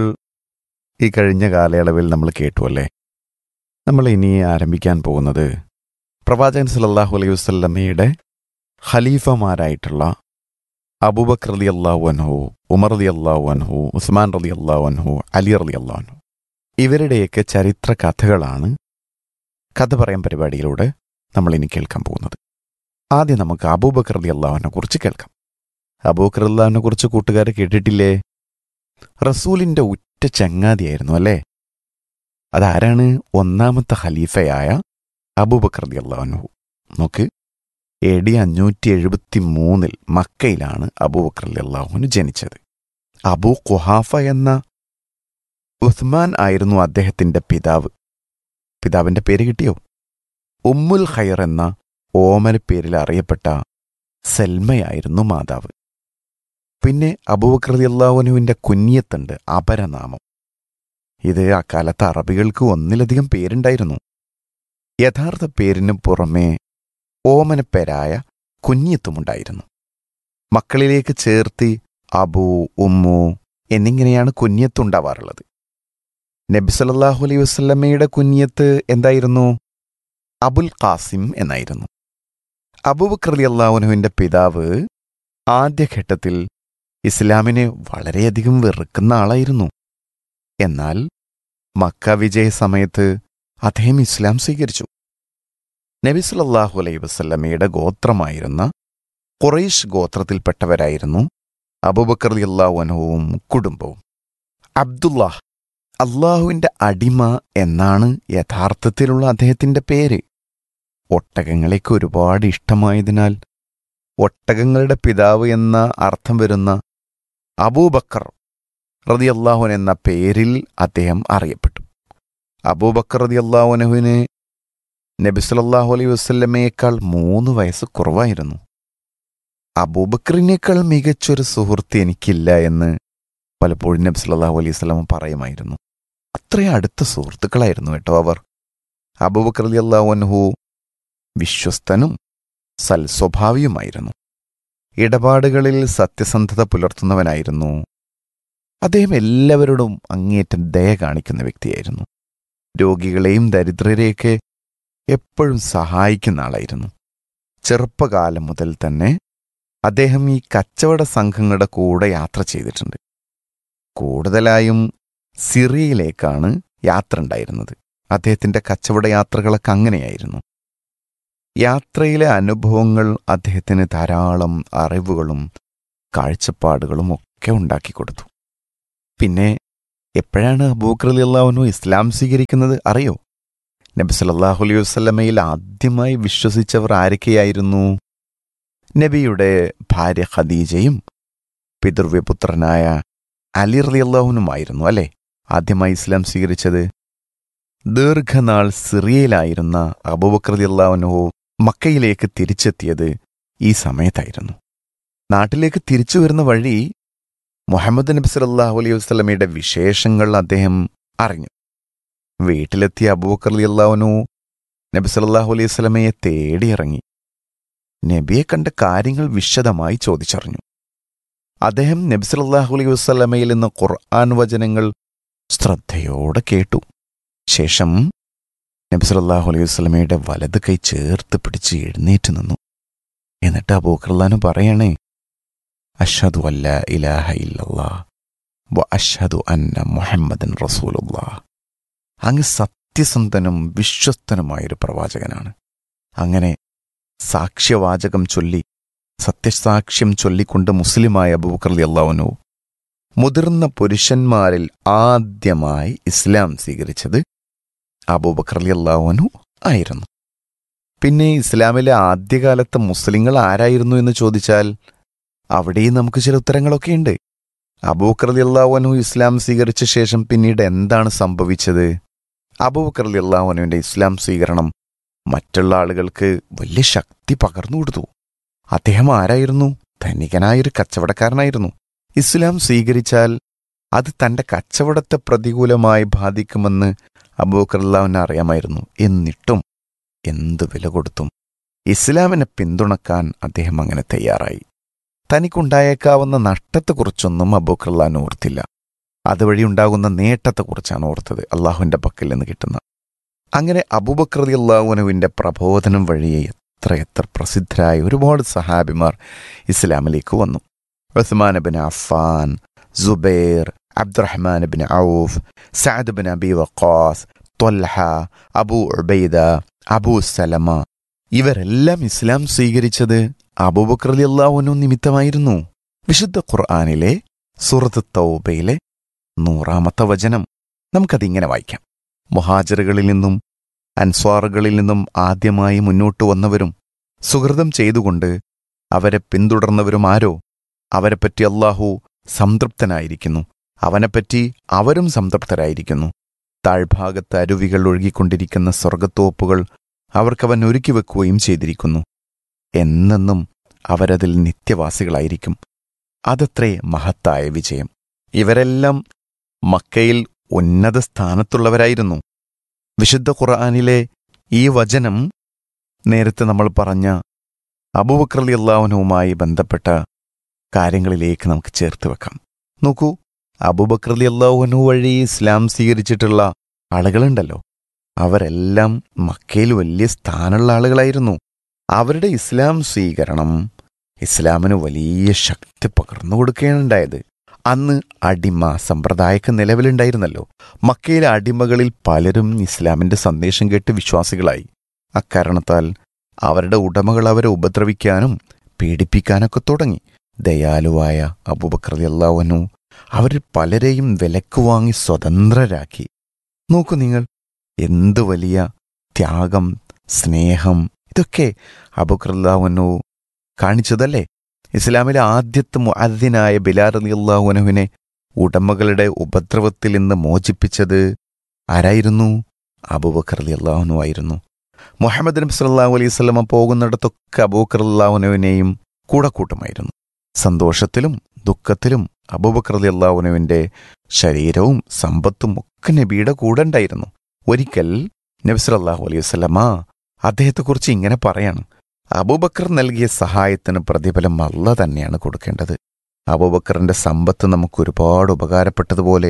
Speaker 2: ഈ കഴിഞ്ഞ കാലയളവിൽ നമ്മൾ കേട്ടു അല്ലേ നമ്മൾ ഇനി ആരംഭിക്കാൻ പോകുന്നത് പ്രവാചകൻ സല്ലല്ലാഹു അലൈഹി വസല്ലമയുടെ ഖലീഫമാരായിട്ടുള്ള അബൂബക്കർ റലി അള്ളാഹു അൻഹു ഉമർ റലി അള്ളാഹു അൻഹു ഉസ്മാൻ റലി അള്ളാഹു അൻഹു അലി റലി അള്ളാഹു അൻഹു ഇവരുടെയൊക്കെ ചരിത്ര കഥകളാണ് കഥ പറയാൻ പരിപാടിയിലൂടെ നമ്മൾ ഇനി കേൾക്കാൻ പോകുന്നത് ആദ്യം നമുക്ക് അബൂബക്കർ റലി അള്ളാഹുവിനെ കുറിച്ച് കേൾക്കാം അബൂബക്കർ അള്ളാഹുവിനെ കുറിച്ച് കൂട്ടുകാരെ കേട്ടിട്ടില്ലേ റസൂലിന്റെ ഉറ്റ ചങ്ങാതിയായിരുന്നു അല്ലേ അതാരാണ് ഒന്നാമത്തെ ഖലീഫയായ അബൂബക്കർ റലി അള്ളാഹുനഹു നോക്ക് എ ഡി അഞ്ഞൂറ്റി എഴുപത്തി മൂന്നിൽ മക്കയിലാണ് അബൂബക്കർ അലി അള്ളാഹുവിന് ജനിച്ചത് അബൂ കുഹാഫ എന്ന ഉസ്മാൻ ആയിരുന്നു അദ്ദേഹത്തിന്റെ പിതാവ് പിതാവിന്റെ പേര് കിട്ടിയോ ഉമ്മുൽ ഖൈർ എന്ന ഓമന പേരിൽ അറിയപ്പെട്ട സെൽമയായിരുന്നു മാതാവ് പിന്നെ അബൂബക്കർ അലി അള്ളാഹുനുവിന്റെ കുഞ്ഞിയത്തുണ്ട് അപരനാമം ഇത് അക്കാലത്ത് അറബികൾക്ക് ഒന്നിലധികം പേരുണ്ടായിരുന്നു യഥാർത്ഥ പേരിന് പുറമേ ഓമനപ്പേരായ കുഞ്ഞിയത്തുമുണ്ടായിരുന്നു മക്കളിലേക്ക് ചേർത്തി അബു ഉമ്മു എന്നിങ്ങനെയാണ് കുഞ്ഞിയത്തുണ്ടാവാറുള്ളത് നബി സല്ലല്ലാഹു അലൈഹി വസല്ലമയുടെ കുഞ്ഞിയത്ത് എന്തായിരുന്നു അബുൽ ഖാസിം എന്നായിരുന്നു അബൂബക്കർ അലി അള്ളാഹുനുവിന്റെ പിതാവ് ആദ്യഘട്ടത്തിൽ ഇസ്ലാമിനെ വളരെയധികം വെറുക്കുന്ന ആളായിരുന്നു എന്നാൽ മക്ക വിജയ സമയത്ത് അദ്ദേഹം ഇസ്ലാം സ്വീകരിച്ചു നബി സല്ലല്ലാഹു അലൈഹി വസല്ലമയുടെ ഗോത്രമായിരുന്ന ഖുറൈഷ് ഗോത്രത്തിൽപ്പെട്ടവരായിരുന്നു അബൂബക്കർ റളിയല്ലാഹു അൻഹുവും കുടുംബവും അബ്ദുല്ലാഹ് അള്ളാഹുവിന്റെ അടിമ എന്നാണ് യഥാർത്ഥത്തിലുള്ള അദ്ദേഹത്തിന്റെ പേര് ഒട്ടകങ്ങളേക്ക് ഒരുപാട് ഇഷ്ടമായതിനാൽ ഒട്ടകങ്ങളുടെ പിതാവ് എന്ന അർത്ഥം വരുന്ന അബൂബക്കർ റതിയല്ലാഹുൻ എന്ന പേരിൽ അദ്ദേഹം അറിയപ്പെട്ടു അബൂബക്കർ റതിയല്ലാഹുനഹുവിന് നബി സല്ലല്ലാഹു അലൈഹി വസല്ലമയേക്കാൾ മൂന്ന് വയസ്സ് കുറവായിരുന്നു അബൂബക്കറിനേക്കാൾ മികച്ചൊരു സുഹൃത്ത് എനിക്കില്ല എന്ന് പലപ്പോഴും നബി സല്ലല്ലാഹു അലൈഹി വസല്ലമ പറയുമായിരുന്നു അത്രയും അടുത്ത സുഹൃത്തുക്കളായിരുന്നു കേട്ടോ അവർ അബൂബക്കർ റളിയല്ലാഹു അൻഹു വിശ്വസ്തനും സൽസ്വഭാവിയുമായിരുന്നു ഇടപാടുകളിൽ സത്യസന്ധത പുലർത്തുന്നവനായിരുന്നു അദ്ദേഹം എല്ലാവരോടും അങ്ങേയറ്റം ദയ കാണിക്കുന്ന വ്യക്തിയായിരുന്നു രോഗികളെയും ദരിദ്രരെയൊക്കെ എപ്പോഴും സഹായിക്കുന്ന ആളായിരുന്നു ചെറുപ്പകാലം മുതൽ തന്നെ അദ്ദേഹം ഈ കച്ചവട സംഘങ്ങളുടെ കൂടെ യാത്ര ചെയ്തിട്ടുണ്ട് കൂടുതലായും സിറിയയിലേക്കാണ് യാത്ര ഉണ്ടായിരുന്നത് അദ്ദേഹത്തിന്റെ കച്ചവട യാത്രകളൊക്കെ അങ്ങനെയായിരുന്നു യാത്രയിലെ അനുഭവങ്ങൾ അദ്ദേഹത്തിന് ധാരാളം അറിവുകളും കാഴ്ചപ്പാടുകളും ഒക്കെ ഉണ്ടാക്കി കൊടുത്തു പിന്നെ എപ്പോഴാണ് അബൂക്കർ അലി അള്ളാഹുനു ഇസ്ലാം സ്വീകരിക്കുന്നത് അറിയോ നബി സല്ലല്ലാഹു അലൈഹി വസല്ലമയിൽ ആദ്യമായി വിശ്വസിച്ചവർ ആരൊക്കെയായിരുന്നു നബിയുടെ ഭാര്യ ഖദീജയും പിതൃവ്യപുത്രനായ അലി റലി അള്ളാഹുനുമായിരുന്നു അല്ലെ ആദ്യമായി ഇസ്ലാം സ്വീകരിച്ചത് ദീർഘനാൾ സിറിയയിലായിരുന്ന അബൂബക്കർ റലി അള്ളാഹുനു മക്കയിലേക്ക് തിരിച്ചെത്തിയത് ഈ സമയത്തായിരുന്നു നാട്ടിലേക്ക് തിരിച്ചു വരുന്ന വഴി മുഹമ്മദ് നബി സല്ലല്ലാഹു അലൈഹി വസല്ലമയുടെ വിശേഷങ്ങൾ അദ്ദേഹം അറിഞ്ഞു വീട്ടിലെത്തിയ അബൂബക്കർ അലി അള്ളാഹുനു നബി സല്ലല്ലാഹു അലൈഹി വസല്ലമയെ തേടിയിറങ്ങി നബിയെ കണ്ട കാര്യങ്ങൾ വിശദമായി ചോദിച്ചറിഞ്ഞു അദ്ദേഹം നബി സല്ലല്ലാഹു അലൈഹി വസല്ലമയിൽ നിന്ന് ഖുർആൻ വചനങ്ങൾ ശ്രദ്ധയോടെ കേട്ടു ശേഷം നബി സല്ലല്ലാഹു അലൈഹി വസല്ലമയുടെ വലത് കൈ ചേർത്ത് പിടിച്ച് എഴുന്നേറ്റ് നിന്നു എന്നിട്ട് അബൂക്കർലാന് പറയണേ അഷ്ഹദു അല്ല ഇലാഹ ഇല്ലല്ലാ വ അഷ്ഹദു അന്ന മുഹമ്മദൻ റസൂലുള്ളാ അങ്ങ് സത്യസന്ധനും വിശ്വസ്തനുമായൊരു പ്രവാചകനാണ് അങ്ങനെ സാക്ഷ്യവാചകം ചൊല്ലി സത്യസാക്ഷ്യം ചൊല്ലിക്കൊണ്ട് മുസ്ലിമായ അബൂബക്കർ അള്ളാഹുനു മുതിർന്ന പുരുഷന്മാരിൽ ആദ്യമായി ഇസ്ലാം സ്വീകരിച്ചത് അബൂബക്കർ അള്ളാഹുനു ആയിരുന്നു പിന്നെ ഇസ്ലാമിലെ ആദ്യകാലത്തെ മുസ്ലിങ്ങൾ ആരായിരുന്നു എന്ന് ചോദിച്ചാൽ അവിടെയും നമുക്ക് ചില ഉത്തരങ്ങളൊക്കെ ഉണ്ട് അബൂബക്കർ അള്ളാഹുനു ഇസ്ലാം സ്വീകരിച്ച ശേഷം പിന്നീട് എന്താണ് സംഭവിച്ചത് അബൂബക്കർ അള്ളാഹുനുവിന്റെ ഇസ്ലാം സ്വീകരണം മറ്റുള്ള ആളുകൾക്ക് വലിയ ശക്തി പകർന്നു കൊടുത്തു അദ്ദേഹം ആരായിരുന്നു ധനികനായൊരു കച്ചവടക്കാരനായിരുന്നു ഇസ്ലാം സ്വീകരിച്ചാൽ അത് തന്റെ കച്ചവടത്തെ പ്രതികൂലമായി ബാധിക്കുമെന്ന് അബൂക്കർലാവിന് അറിയാമായിരുന്നു എന്നിട്ടും എന്തു വില കൊടുത്തും ഇസ്ലാമിനെ പിന്തുണക്കാൻ അദ്ദേഹം അങ്ങനെ തയ്യാറായി തനിക്കുണ്ടായേക്കാവുന്ന നഷ്ടത്തെക്കുറിച്ചൊന്നും അബൂക്കർലാൻ ഓർത്തില്ല അതുവഴി ഉണ്ടാകുന്ന നേട്ടത്തെക്കുറിച്ചാണ് ഓർത്തത് അള്ളാഹുവിന്റെ പക്കൽ നിന്ന് കിട്ടുന്ന അങ്ങനെ അബൂബക്രതി അള്ളാഹുനുവിന്റെ പ്രബോധനം വഴി എത്രയെത്ര പ്രസിദ്ധരായ ഒരുപാട് സഹാബിമാർ ഇസ്ലാമിലേക്ക് വന്നു ഉസ്മാൻ ബിൻ അഫാൻ സുബൈർ അബ്ദുറഹ്മാൻ ബിൻ ഔഫ് സഅദ് ബിൻ അബി വഖാസ് ത്വൽഹ അബൂ ഉബൈദ അബൂ സലമ ഇവരെല്ലാം ഇസ്ലാം സ്വീകരിച്ചത് അബൂബക്കർ അലി അള്ളാഹുനു നിമിത്തമായിരുന്നു വിശുദ്ധ ഖുർആാനിലെ സൂറത്ത് തൗബയിലെ നൂറാമത്തെ വചനം നമുക്കതിങ്ങനെ വായിക്കാം മുഹാജറുകളിൽ നിന്നും അൻസ്വാറുകളിൽ നിന്നും ആദ്യമായി മുന്നോട്ട് വന്നവരും സുഹൃതം ചെയ്തുകൊണ്ട് അവരെ പിന്തുടർന്നവരും ആരോ അവരെപ്പറ്റി അള്ളാഹു സംതൃപ്തനായിരിക്കുന്നു അവനെപ്പറ്റി അവരും സംതൃപ്തരായിരിക്കുന്നു താഴ്ഭാഗത്ത് അരുവികൾ ഒഴുകിക്കൊണ്ടിരിക്കുന്ന സ്വർഗത്തോപ്പുകൾ അവർക്കവൻ ഒരുക്കി വെക്കുകയും ചെയ്തിരിക്കുന്നു എന്നെന്നും അവരതിൽ നിത്യവാസികളായിരിക്കും അതത്രേ മഹത്തായ വിജയം ഇവരെല്ലാം മക്കയിൽ ഉന്നത സ്ഥാനത്തുള്ളവരായിരുന്നു വിശുദ്ധ ഖുർആാനിലെ ഈ വചനം നേരത്തെ നമ്മൾ പറഞ്ഞ അബൂബക്രലി അള്ളാഹുനുവുമായി ബന്ധപ്പെട്ട കാര്യങ്ങളിലേക്ക് നമുക്ക് ചേർത്ത് വെക്കാം നോക്കൂ അബൂബക്രലി അള്ളാഹുനു വഴി ഇസ്ലാം സ്വീകരിച്ചിട്ടുള്ള ആളുകളുണ്ടല്ലോ അവരെല്ലാം മക്കയിൽ വലിയ സ്ഥാനമുള്ള ആളുകളായിരുന്നു അവരുടെ ഇസ്ലാം സ്വീകരണം ഇസ്ലാമിന് വലിയ ശക്തി പകർന്നു കൊടുക്കുകയാണുണ്ടായത് അന്ന് അടിമ സമ്പ്രദായക്ക് നിലവിലുണ്ടായിരുന്നല്ലോ മക്കയിലെ അടിമകളിൽ പലരും ഇസ്ലാമിന്റെ സന്ദേശം കേട്ട് വിശ്വാസികളായി അക്കാരണത്താൽ അവരുടെ ഉടമകൾ അവരെ ഉപദ്രവിക്കാനും പീഡിപ്പിക്കാനൊക്കെ തുടങ്ങി ദയാലുവായ അബൂബക്രതി അള്ളാവനു അവരിൽ പലരെയും വിലക്ക് വാങ്ങി സ്വതന്ത്രരാക്കി നോക്കൂ നിങ്ങൾ എന്തു വലിയ ത്യാഗം സ്നേഹം ഇതൊക്കെ അബുക്രല്ലാവനു കാണിച്ചതല്ലേ ഇസ്ലാമിലെ ആദ്യത്തെ മുഅദ്ദിനായ ബിലാർ അലി അള്ളാഹുനുവിനെ ഉടമകളുടെ ഉപദ്രവത്തിൽ നിന്ന് മോചിപ്പിച്ചത് ആരായിരുന്നു അബൂബക്കർ അലി അള്ളാഹുനു ആയിരുന്നു മുഹമ്മദ് നബി സല്ലല്ലാഹു അലൈഹി സ്വലമ പോകുന്നിടത്തൊക്കെ അബൂബക്കർ അള്ളാഹുനുവിനെയും കൂടെ കൂട്ടുമായിരുന്നു സന്തോഷത്തിലും ദുഃഖത്തിലും അബൂബക്കർ അലി അള്ളാഹുനുവിന്റെ ശരീരവും സമ്പത്തും ഒക്കെ നബിയുടെ കൂടെ ഉണ്ടായിരുന്നു ഒരിക്കൽ നബി സല്ലല്ലാഹു അലൈഹി വസല്ലമ അദ്ദേഹത്തെക്കുറിച്ച് ഇങ്ങനെ പറയാണ് അബൂബക്കർ നൽകിയ സഹായത്തിന് പ്രതിഫലം അല്ല തന്നെയാണ് കൊടുക്കേണ്ടത് അബൂബക്കറിന്റെ സമ്പത്ത് നമുക്ക് ഒരുപാട് ഉപകാരപ്പെട്ടതുപോലെ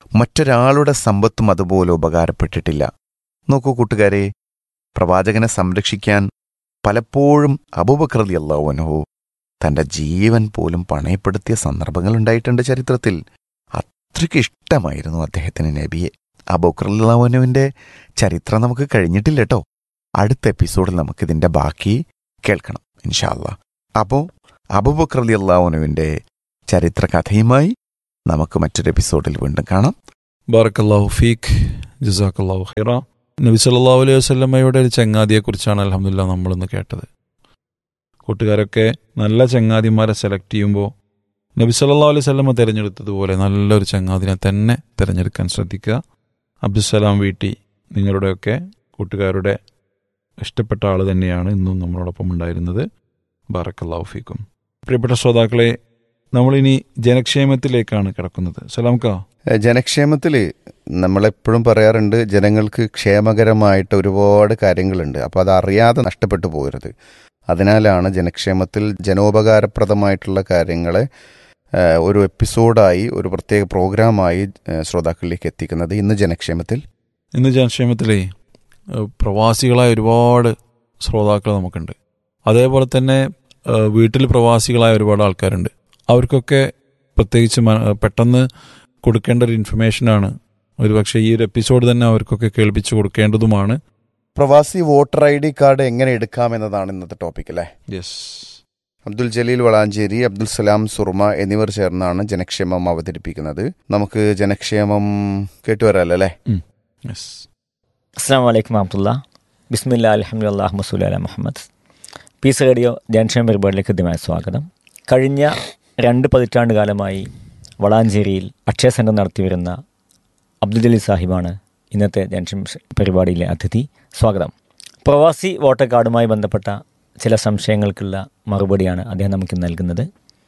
Speaker 2: മറ്റൊരാളുടെ സമ്പത്തും അതുപോലെ ഉപകാരപ്പെട്ടിട്ടില്ല നോക്കൂ കൂട്ടുകാരെ പ്രവാചകനെ സംരക്ഷിക്കാൻ പലപ്പോഴും അബൂബക്രതി അള്ളാഹുനഹു തന്റെ ജീവൻ പോലും പണയപ്പെടുത്തിയ സന്ദർഭങ്ങൾ ഉണ്ടായിട്ടുണ്ട് ചരിത്രത്തിൽ അത്രയ്ക്ക് ഇഷ്ടമായിരുന്നു അദ്ദേഹത്തിന് നബിയെ അബൂക്രല്ലാഹുനുവിന്റെ ചരിത്രം നമുക്ക് കഴിഞ്ഞിട്ടില്ല കേട്ടോ അടുത്ത എപ്പിസോഡിൽ നമുക്കിതിന്റെ ബാക്കി കേൾക്കണം ഇൻഷാല്ല അപ്പോൾ അബൂബക്രലി അള്ളാഹുനുവിന്റെ ചരിത്ര കഥയുമായി നമുക്ക് മറ്റൊരു എപ്പിസോഡിൽ വീണ്ടും കാണാം
Speaker 1: ബാറക്കല്ലാഹു ഫീഖ് ജസാക്കല്ലാഹു ഖൈറ നബി സല്ലല്ലാഹു അലൈഹി വസല്ലമയുടെ ഒരു ചങ്ങാതിയെക്കുറിച്ചാണ് അലഹമില്ല നമ്മളിന്ന് കേട്ടത് കൂട്ടുകാരൊക്കെ നല്ല ചങ്ങാതിമാരെ സെലക്ട് ചെയ്യുമ്പോൾ നബി സല്ലല്ലാഹു അലൈഹി വസല്ലമ തിരഞ്ഞെടുത്തതുപോലെ നല്ലൊരു ചങ്ങാതിനെ തന്നെ തിരഞ്ഞെടുക്കാൻ ശ്രദ്ധിക്കുക അബ്ദുസലാം വീട്ടി നിങ്ങളുടെയൊക്കെ കൂട്ടുകാരുടെ ഇഷ്ടപ്പെട്ട ആൾ തന്നെയാണ് ഇന്നും നമ്മളോടൊപ്പം ഉണ്ടായിരുന്നത് ബാറക്കല്ലാഹു ഫീക്കും പ്രിയപ്പെട്ട ശ്രോതാക്കളെ നമ്മളിനി ജനക്ഷേമത്തിലേക്കാണ് കിടക്കുന്നത് സലാംക്ക
Speaker 2: ജനക്ഷേമത്തിൽ നമ്മളെപ്പോഴും പറയാറുണ്ട് ജനങ്ങൾക്ക് ക്ഷേമകരമായിട്ട് ഒരുപാട് കാര്യങ്ങളുണ്ട് അപ്പോൾ അത് അറിയാതെ നഷ്ടപ്പെട്ടു പോകരുത് അതിനാലാണ് ജനക്ഷേമത്തിൽ ജനോപകാരപ്രദമായിട്ടുള്ള കാര്യങ്ങളെ ആ, ഒരു എപ്പിസോഡായി ഒരു പ്രത്യേക പ്രോഗ്രാമായി ആ, ശ്രോതാക്കളിലേക്ക് എത്തിക്കുന്നത് ഇന്ന് ജനക്ഷേമത്തിൽ
Speaker 1: ഇന്ന് ജനക്ഷേമത്തിലെ ഏഹ്, പ്രവാസികളായ ഒരുപാട് ശ്രോതാക്കൾ നമുക്കുണ്ട് അതേപോലെ തന്നെ ഏഹ്, വീട്ടിൽ പ്രവാസികളായ ഒരുപാട് ആൾക്കാരുണ്ട് അവർക്കൊക്കെ പ്രത്യേകിച്ച് മ- ഏഹ്, പെട്ടെന്ന് കൊടുക്കേണ്ട ഒരു ഇൻഫർമേഷനാണ് ഒരുപക്ഷെ ഈ ഒരു എപ്പിസോഡ് തന്നെ അവർക്കൊക്കെ കേൾപ്പിച്ചു കൊടുക്കേണ്ടതുമാണ്
Speaker 2: പ്രവാസി വോട്ടർ ഐ ഡി കാർഡ് എങ്ങനെ എടുക്കാം എന്നതാണ് ഇന്നത്തെ ടോപ്പിക് അല്ലേ
Speaker 1: യെസ്
Speaker 2: അബ്ദുൽ ജലീൽ വളാഞ്ചേരി അബ്ദുൽ സലാം സുർമ എന്നിവർ ചേർന്നാണ് ജനക്ഷേമം അവതരിപ്പിക്കുന്നത് നമുക്ക് ജനക്ഷേമം കേട്ടുവരാലോ അല്ലേ
Speaker 1: യെസ്
Speaker 4: അസ്സാം വലൈക്കും വറഹമുല്ല ബിസ്മില്ല അലഹമുല്ലാ മസൂല അല മുഹമ്മദ് പീസ് റേഡിയോ ജൻഷൻ പരിപാടിയിലേക്ക് ഹൃദ്യമായ സ്വാഗതം കഴിഞ്ഞ രണ്ട് പതിറ്റാണ്ട് കാലമായി വളാഞ്ചേരിയിൽ അക്ഷയ സെൻറ്റർ നടത്തിവരുന്ന അബ്ദുൽ ജലീൽ സാഹിബാണ് ഇന്നത്തെ ജൻഷൻ പരിപാടിയിലെ അതിഥി സ്വാഗതം പ്രവാസി വോട്ടർ കാർഡുമായി ബന്ധപ്പെട്ട ചില സംശയങ്ങൾക്കുള്ള മറുപടിയാണ് അദ്ദേഹം നമുക്ക് നൽകുന്നത്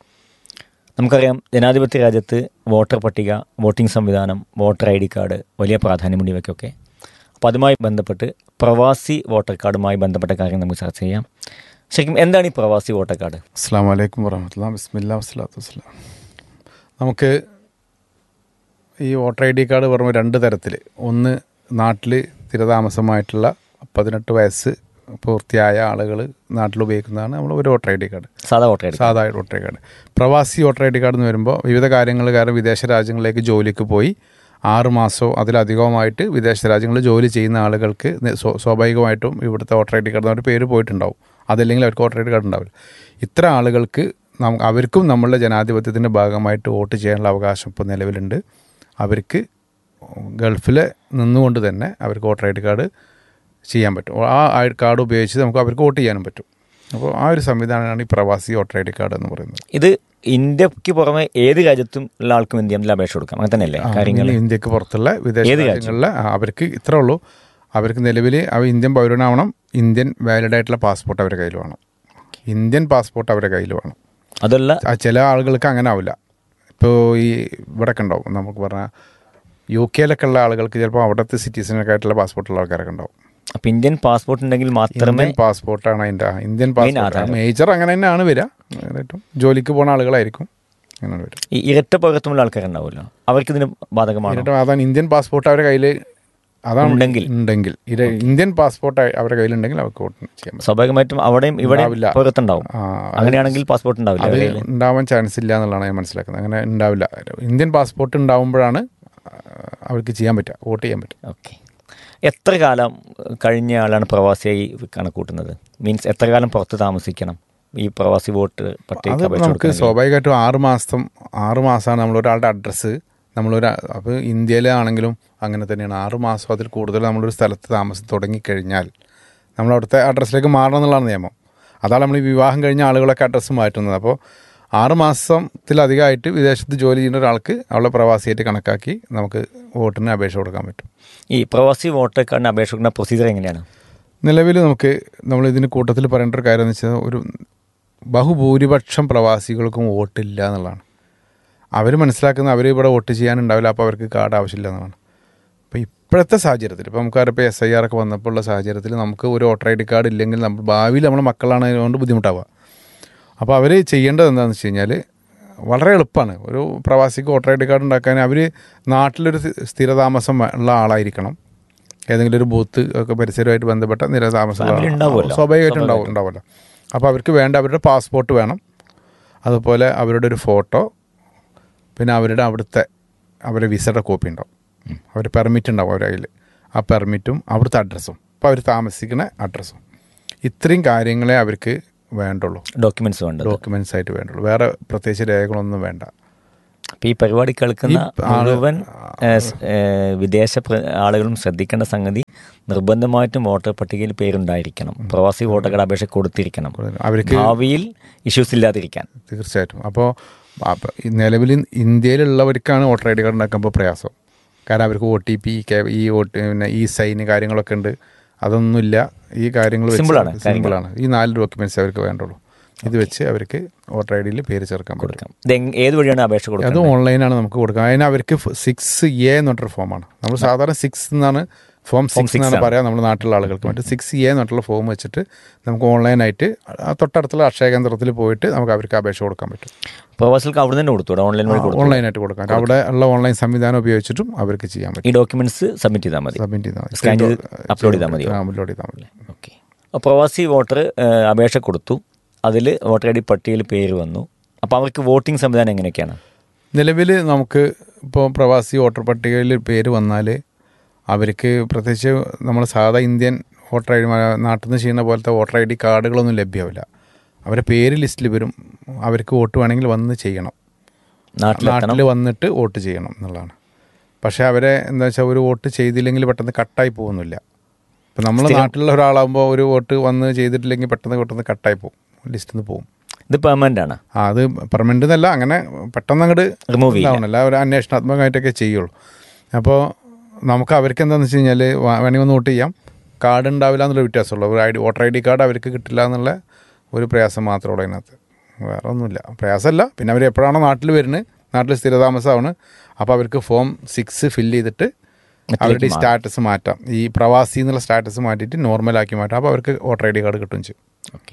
Speaker 4: നമുക്കറിയാം ജനാധിപത്യ രാജ്യത്ത് വോട്ടർ പട്ടിക വോട്ടിംഗ് സംവിധാനം വോട്ടർ ഐ ഡി കാർഡ് വലിയ പ്രാധാന്യമുണ്ട് ഇവയ്ക്കൊക്കെ അപ്പോൾ അതുമായി ബന്ധപ്പെട്ട് പ്രവാസി വോട്ടർ കാർഡുമായി ബന്ധപ്പെട്ട കാര്യം നമുക്ക് ചർച്ച ചെയ്യാം ശരിക്കും എന്താണ് ഈ പ്രവാസി വോട്ടർ കാർഡ്
Speaker 5: അസ്സാം വലൈക്കും വറഹമത്തുള്ള ബിസ്മില്ല വസ്സലാത്തു വസ്സലാം നമുക്ക് ഈ വോട്ടർ ഐ ഡി കാർഡ് പറയുമ്പോൾ രണ്ട് തരത്തിൽ ഒന്ന് നാട്ടിൽ സ്ഥിരതാമസമായിട്ടുള്ള പതിനെട്ട് വയസ്സ് പൂർത്തിയായ ആളുകൾ നാട്ടിൽ ഉപയോഗിക്കുന്നതാണ് നമ്മൾ ഒരു വോട്ടർ ഐ ഡി കാർഡ്
Speaker 4: സാധാ വോട്ടർ ഐ ഡി
Speaker 5: സാധാ വോട്ടർ ഐ കാർഡ് പ്രവാസി വോട്ടർ ഐ ഡി കാർഡ് എന്ന് വരുമ്പോൾ വിവിധ കാര്യങ്ങൾ കാരണം വിദേശ രാജ്യങ്ങളിലേക്ക് ജോലിക്ക് പോയി ആറ് മാസമോ അതിലധികവുമായിട്ട് വിദേശ രാജ്യങ്ങളിൽ ജോലി ചെയ്യുന്ന ആളുകൾക്ക് നെ- സ്വ- സ്വാഭാവികമായിട്ടും ഇവിടുത്തെ വോട്ടർ ഐ ഡി കാർഡ് എന്നൊരു പേര് പോയിട്ടുണ്ടാവും അതല്ലെങ്കിൽ അവർക്ക് വോട്ടർ ഐ ഡി കാർഡ് ഉണ്ടാവില്ല ഇത്തരം ആളുകൾക്ക് നം- അവർക്കും നമ്മളുടെ ജനാധിപത്യത്തിൻ്റെ ഭാഗമായിട്ട് വോട്ട് ചെയ്യാനുള്ള അവകാശം ഇപ്പോൾ നിലവിലുണ്ട് അവർക്ക് ഗൾഫിൽ നിന്നുകൊണ്ട് തന്നെ അവർക്ക് വോട്ടർ ഐ ഡി കാർഡ് ചെയ്യാൻ പറ്റും ആ ഐ- കാർഡ് ഉപയോഗിച്ച് നമുക്ക് അവർക്ക് വോട്ട് ചെയ്യാനും പറ്റും അപ്പോൾ ആ ഒരു സംവിധാനമാണ് ഈ പ്രവാസി വോട്ടർ ഐ ഡി കാർഡ് എന്ന് പറയുന്നത്
Speaker 4: ഇത് ഇന്ത്യക്ക് പുറമെ ഏത് രാജ്യത്തും ഉള്ള ആൾക്കും എന്ത് ചെയ്യാം ഇതിൽ അപേക്ഷ കൊടുക്കാം അങ്ങനെ തന്നെയല്ലേ
Speaker 5: ആ,
Speaker 4: കാര്യങ്ങൾ
Speaker 5: ഇനി ഇന്ത്യക്ക് പുറത്തുള്ള വിദേശ
Speaker 4: ഏത് രാജ്യം?
Speaker 5: രാജ്യങ്ങളിലെ ആ, അവർക്ക് ഇത്രേ ഉള്ളൂ അവർക്ക് നിലവിൽ അവർ ഇന്ത്യൻ പൗരനാവണം ഇന്ത്യൻ വാലിഡ് ആയിട്ടുള്ള പാസ്പോർട്ട് അവരുടെ കയ്യിൽ വേണം ഇന്ത്യൻ പാസ്പോർട്ട് അവരുടെ കയ്യിൽ വേണം
Speaker 4: അതല്ല
Speaker 5: ആ, ചില ആളുകൾക്ക് അങ്ങനെ ആവില്ല ഇപ്പോൾ ഈ ഇവിടെയൊക്കെ ഉണ്ടാവും നമുക്ക് പറഞ്ഞാൽ യു കെയിലൊക്കെ ഉള്ള ആളുകൾക്ക് ചിലപ്പോൾ അവിടുത്തെ സിറ്റിസനൊക്കെ ആയിട്ടുള്ള പാസ്പോർട്ടുള്ള ആൾക്കാരൊക്കെ ഉണ്ടാവും
Speaker 4: അപ്പൊ ഇന്ത്യൻ പാസ്പോർട്ട് ഉണ്ടെങ്കിൽ മാത്രമേ
Speaker 5: ഇന്ത്യൻ പാസ്പോർട്ടാണ് അതിൻ്റെ ആ, ഇന്ത്യൻ
Speaker 4: Main
Speaker 5: പാസ്പോർട്ട്
Speaker 4: ആധാരം.
Speaker 5: മേജർ അങ്ങനെ തന്നെയാണ് വരിക ഏറ്റവും ജോലിക്ക് പോകുന്ന ആളുകളായിരിക്കും അങ്ങനെയാണ് വരിക
Speaker 4: ഈ ഇരട്ട പൗരത്വമുള്ള ആൾക്കാരുണ്ടാവുമല്ലോ അവർക്ക് ഇതിന് ബാധകമാണോ
Speaker 5: എന്നിട്ട് അതാണ് ഇന്ത്യൻ പാസ്പോർട്ട് അവരുടെ കയ്യിൽ അതാണ്
Speaker 4: ഉണ്ടെങ്കിൽ.
Speaker 5: ഉണ്ടെങ്കിൽ ഇത് ഇന്ത്യൻ പാസ്പോർട്ട് അവരുടെ കയ്യിലുണ്ടെങ്കിൽ അവർക്ക് വോട്ട് ചെയ്യാൻ പറ്റും
Speaker 4: സ്വാഭാവികമായിട്ടും അവിടെയും ഇവിടെ
Speaker 5: ഉണ്ടാവില്ല.
Speaker 4: പൗരത്വം
Speaker 5: ആ,
Speaker 4: അങ്ങനെയാണെങ്കിൽ പാസ്പോർട്ട് ഉണ്ടാവില്ല
Speaker 5: അത്
Speaker 4: അവരുടെ കയ്യില്.
Speaker 5: ഉണ്ടാവാൻ ചാൻസ് ഇല്ല എന്നുള്ളതാണ് ഞാൻ മനസ്സിലാക്കുന്നത് അങ്ങനെ ഉണ്ടാവില്ല ഇന്ത്യൻ പാസ്പോർട്ട് ഉണ്ടാവുമ്പോഴാണ് ആ, അവർക്ക് ചെയ്യാൻ പറ്റുക വോട്ട് ചെയ്യാൻ പറ്റുക
Speaker 4: ഓക്കെ എത്ര കാലം കഴിഞ്ഞ ആളാണ് പ്രവാസിയായി കണക്കൂട്ടുന്നത് മീൻസ് എത്ര കാലം പുറത്ത് താമസിക്കണം ഈ പ്രവാസി വോട്ട് പട്ടിക
Speaker 5: അത്
Speaker 4: അപേക്ഷ
Speaker 5: നമുക്ക്
Speaker 4: കൊടുക്കണമെങ്കിൽ?
Speaker 5: സ്വാഭാവികമായിട്ടും ആറ് മാസം ആറ് മാസമാണ് നമ്മളൊരാളുടെ അഡ്രസ്സ് നമ്മളൊരു അപ്പോൾ ഇന്ത്യയിലാണെങ്കിലും അങ്ങനെ തന്നെയാണ് ആറ് മാസം അതിൽ കൂടുതൽ നമ്മളൊരു സ്ഥലത്ത് താമസം തുടങ്ങിക്കഴിഞ്ഞാൽ നമ്മൾ അവിടുത്തെ അഡ്രസ്സിലേക്ക് മാറണം എന്നുള്ളതാണ് നിയമം അതാണ് നമ്മൾ ഈ വിവാഹം കഴിഞ്ഞ ആളുകളൊക്കെ അഡ്രസ്സ് മാറ്റുന്നത് അപ്പോൾ ആറ് മാസത്തിലധികമായിട്ട് വിദേശത്ത് ജോലി ചെയ്യുന്ന ഒരാൾക്ക് അവളെ പ്രവാസിയായിട്ട് കണക്കാക്കി നമുക്ക് വോട്ടിന് അപേക്ഷ കൊടുക്കാൻ പറ്റും
Speaker 4: ഈ പ്രവാസി വോട്ടർ കാർഡിന് അപേക്ഷ കൊടുക്കുന്ന പ്രൊസീജിയർ എങ്ങനെയാണ്
Speaker 5: നിലവിൽ നമുക്ക് നമ്മൾ ഇതിന് കൂട്ടത്തിൽ പറയേണ്ട ഒരു കാര്യം എന്ന് വെച്ചാൽ ഒരു ബഹുഭൂരിപക്ഷം പ്രവാസികൾക്കും വോട്ടില്ല എന്നുള്ളതാണ് അവർ മനസ്സിലാക്കുന്ന അവർ ഇവിടെ വോട്ട് ചെയ്യാനുണ്ടാവില്ല അപ്പോൾ അവർക്ക് കാർഡ് ആവശ്യമില്ല എന്നുള്ളതാണ് അപ്പോൾ ഇപ്പോഴത്തെ സാഹചര്യത്തിൽ ഇപ്പോൾ നമുക്കറിയാം ഇപ്പോൾ എസ് ഐ ആർ ഒക്കെ വന്നപ്പോൾ ഉള്ള സാഹചര്യത്തിൽ നമുക്ക് ഒരു വോട്ടർ ഐ ഡി കാർഡ് ഇല്ലെങ്കിൽ നമ്മൾ ഭാവിയിൽ നമ്മുടെ മക്കളാണ് അതുകൊണ്ട് ബുദ്ധിമുട്ടാവുക അപ്പോൾ അവർ ചെയ്യേണ്ടത് എന്താണെന്ന് വെച്ച് കഴിഞ്ഞാൽ വളരെ എളുപ്പമാണ് ഒരു പ്രവാസിക്ക് വോട്ടർ ഐ ഡി കാർഡ് ഉണ്ടാക്കാൻ അവർ നാട്ടിലൊരു സ്ഥി- സ്ഥിരതാമസം ഉള്ള ആളായിരിക്കണം ഏതെങ്കിലും ഒരു ബൂത്ത് ഒക്കെ പരിസരമായിട്ട് ബന്ധപ്പെട്ട നിരതാമസമുള്ള
Speaker 4: Family ഉണ്ടാവുമല്ലോ.
Speaker 5: സ്വാഭാവികമായിട്ടും ഉണ്ടാവും ഉണ്ടാവുമല്ലോ അപ്പോൾ അവർക്ക് വേണ്ട അവരുടെ പാസ്പോർട്ട് വേണം അതുപോലെ അവരുടെ ഒരു ഫോട്ടോ പിന്നെ അവരുടെ അവിടുത്തെ അവരുടെ വിസയുടെ കോപ്പി ഉണ്ടാവും അവർ പെർമിറ്റ് ഉണ്ടാവും അവരുടെ കയ്യിൽ ആ പെർമിറ്റും അവിടുത്തെ അഡ്രസ്സും അപ്പോൾ അവർ താമസിക്കുന്ന അഡ്രസ്സും ഇത്രയും കാര്യങ്ങളെ അവർക്ക് വേണ്ടുള്ളൂ
Speaker 4: ഡോക്യുമെന്റ്സ് വേണ്ടത്
Speaker 5: ഡോക്യുമെന്റ്സ് ആയിട്ട് വേണ്ടുള്ളൂ വേറെ പ്രത്യേകിച്ച് രേഖകളൊന്നും വേണ്ട
Speaker 4: അപ്പൊ ഈ പരിപാടി കേൾക്കുന്ന
Speaker 5: ഈ ആള്
Speaker 4: മുഴുവൻ ഏ, സ്, ഏ, വിദേശ പ്ര- ആളുകളും ശ്രദ്ധിക്കേണ്ട സംഗതി നിർബന്ധമായിട്ടും വോട്ടർ പട്ടികയിൽ പേരുണ്ടായിരിക്കണം പ്രവാസി വോട്ടർ കാർഡ് അപേക്ഷ കൊടുത്തിരിക്കണം
Speaker 5: അവർക്ക്
Speaker 4: ഭാവിയിൽ ഇഷ്യൂസ് ഇല്ലാതിരിക്കാൻ
Speaker 5: തീർച്ചയായിട്ടും അപ്പോൾ നിലവിൽ ഇന്ത്യയിലുള്ളവർക്കാണ് വോട്ടർ ഐ ഡി കാർഡ് ഉണ്ടാക്കുമ്പോൾ പ്രയാസം കാരണം അവർക്ക് ഒ ടി പി ഈ വോട്ട് പിന്നെ ഈ സൈന് കാര്യങ്ങളൊക്കെ ഉണ്ട് അതൊന്നുമില്ല ഈ കാര്യങ്ങൾ
Speaker 4: Simple ആണ് കാര്യങ്ങൾ.
Speaker 5: സിമ്പിളാണ് ഈ നാല് ഡോക്യുമെന്റ്സ് അവർക്ക് വേണ്ടുള്ളൂ ഇത് വെച്ച് അവർക്ക് വോട്ടർ ഐ ഡിയിൽ പേര് ചേർക്കാൻ പറ്റും
Speaker 4: കൊടുക്കാം ഇത് എങ്- ഏത് വഴിയാണ് അപേക്ഷ
Speaker 5: അത്
Speaker 4: കൊടുക്കുന്നത്
Speaker 5: ഓൺലൈനാണ് നമുക്ക് കൊടുക്കുക അതിന് അവർക്ക് സിക്സ് എ എന്ന് പറഞ്ഞൊരു ഫോമാണ് നമ്മൾ സാധാരണ സിക്സ് എന്നാണ് ഫോം സിക്സ്
Speaker 4: six
Speaker 5: എന്നാണ്
Speaker 4: ആണ്.
Speaker 5: പറയാം നമ്മുടെ നാട്ടിലുള്ള ആളുകൾക്ക് മറ്റേ സിക്സ് എ എന്ന് പറഞ്ഞിട്ടുള്ള ഫോം വെച്ചിട്ട് നമുക്ക് ഓൺലൈനായിട്ട് ആ തൊട്ടടുത്തുള്ള അക്ഷയ കേന്ദ്രത്തിൽ പോയിട്ട് നമുക്ക് അവർക്ക് അപേക്ഷ കൊടുക്കാൻ പറ്റും
Speaker 4: പ്രവാസികൾക്ക് അവിടെ തന്നെ കൊടുത്തു ഓൺലൈൻ വഴി കൊടുത്തു
Speaker 5: ഓൺലൈനായിട്ട് കൊടുക്കാം അവിടെ ഉള്ള ഓൺലൈൻ സംവിധാനം ഉപയോഗിച്ചിട്ടും അവർക്ക് ചെയ്യാൻ
Speaker 4: ഈ
Speaker 5: പറ്റും
Speaker 4: ഡോക്യുമെന്റ്സ് സബ്മിറ്റ് ചെയ്താൽ മതി
Speaker 5: സബ്മിറ്റ് ചെയ്താൽ മതി.
Speaker 4: സ്കാൻ ചെയ്ത് upload ചെയ്താൽ മതിയോ?
Speaker 5: അപ്ലോഡ് ചെയ്താൽ മതി
Speaker 4: ഓക്കെ പ്രവാസി വോട്ടർ അപേക്ഷ കൊടുത്തു അതിൽ വോട്ടർ ഐ ഡി പട്ടികയിൽ പേര് വന്നു അപ്പോൾ അവർക്ക് വോട്ടിംഗ് സംവിധാനം എങ്ങനെയൊക്കെയാണ്
Speaker 5: നിലവിൽ നമുക്ക് ഇപ്പോൾ പ്രവാസി വോട്ടർ പട്ടികയിൽ പേര് വന്നാൽ അവർക്ക് പ്രത്യേകിച്ച് നമ്മൾ സാധാ ഇന്ത്യൻ വോട്ടർ ഐ ഡി നാട്ടിൽ നിന്ന് ചെയ്യുന്ന പോലത്തെ വോട്ടർ ഐ ഡി കാർഡുകളൊന്നും ലഭ്യമാവില്ല അവരെ പേര് ലിസ്റ്റിൽ വരും അവർക്ക് വോട്ട് വേണമെങ്കിൽ വന്ന് ചെയ്യണം
Speaker 4: നാട്ടിലെത്തണം
Speaker 5: നാട്ടിൽ വന്നിട്ട് വോട്ട് ചെയ്യണം എന്നുള്ളതാണ് പക്ഷേ അവരെ എന്താ വെച്ചാൽ ഒരു വോട്ട് ചെയ്തില്ലെങ്കിൽ പെട്ടെന്ന് കട്ടായി പോകുന്നില്ല ഇപ്പം നമ്മൾ നാട്ടിലുള്ള ഒരാളാകുമ്പോൾ ഒരു വോട്ട് വന്ന് ചെയ്തിട്ടില്ലെങ്കിൽ പെട്ടെന്ന് പെട്ടെന്ന് കട്ടായി പോകും ലിസ്റ്റിൽ നിന്ന് പോകും
Speaker 4: ഇത് പെർമനന്റ് ആണ്
Speaker 5: ആ അത് പെർമനൻ്റ് എന്നല്ല അങ്ങനെ പെട്ടെന്ന് അങ്ങോട്ട്
Speaker 4: റിമൂവ് ചെയ്യില്ല
Speaker 5: ഉണ്ടാവണല്ല ഒരു അന്വേഷണാത്മകമായിട്ടൊക്കെ ചെയ്യുള്ളൂ അപ്പോൾ നമുക്ക് അവർക്ക് എന്താണെന്ന് വെച്ച് കഴിഞ്ഞാൽ വേണമെങ്കിൽ ഒന്ന് വോട്ട് ചെയ്യാം കാർഡ് ഉണ്ടാവില്ല എന്നുള്ള വ്യത്യാസമുള്ളൂ ഒരു I D voter I D card അവർക്ക് കിട്ടില്ല എന്നുള്ള ഒരു പ്രയാസം മാത്രമേ ഉള്ളൂ അതിനകത്ത് വേറെ ഒന്നുമില്ല പ്രയാസമല്ല പിന്നെ അവർ എപ്പോഴാണോ നാട്ടിൽ വരുന്നത് നാട്ടിൽ സ്ഥിരതാമസമാണ് അപ്പോൾ അവർക്ക് ഫോം സിക്സ് ഫില്ല് ചെയ്തിട്ട് അവരുടെ ഈ സ്റ്റാറ്റസ് മാറ്റാം ഈ പ്രവാസി എന്നുള്ള സ്റ്റാറ്റസ് മാറ്റിയിട്ട് നോർമലാക്കി മാറ്റാം അപ്പോൾ അവർക്ക് വോട്ടർ ഐ ഡി കാർഡ് കിട്ടും ചെയ്യും
Speaker 4: ഓക്കെ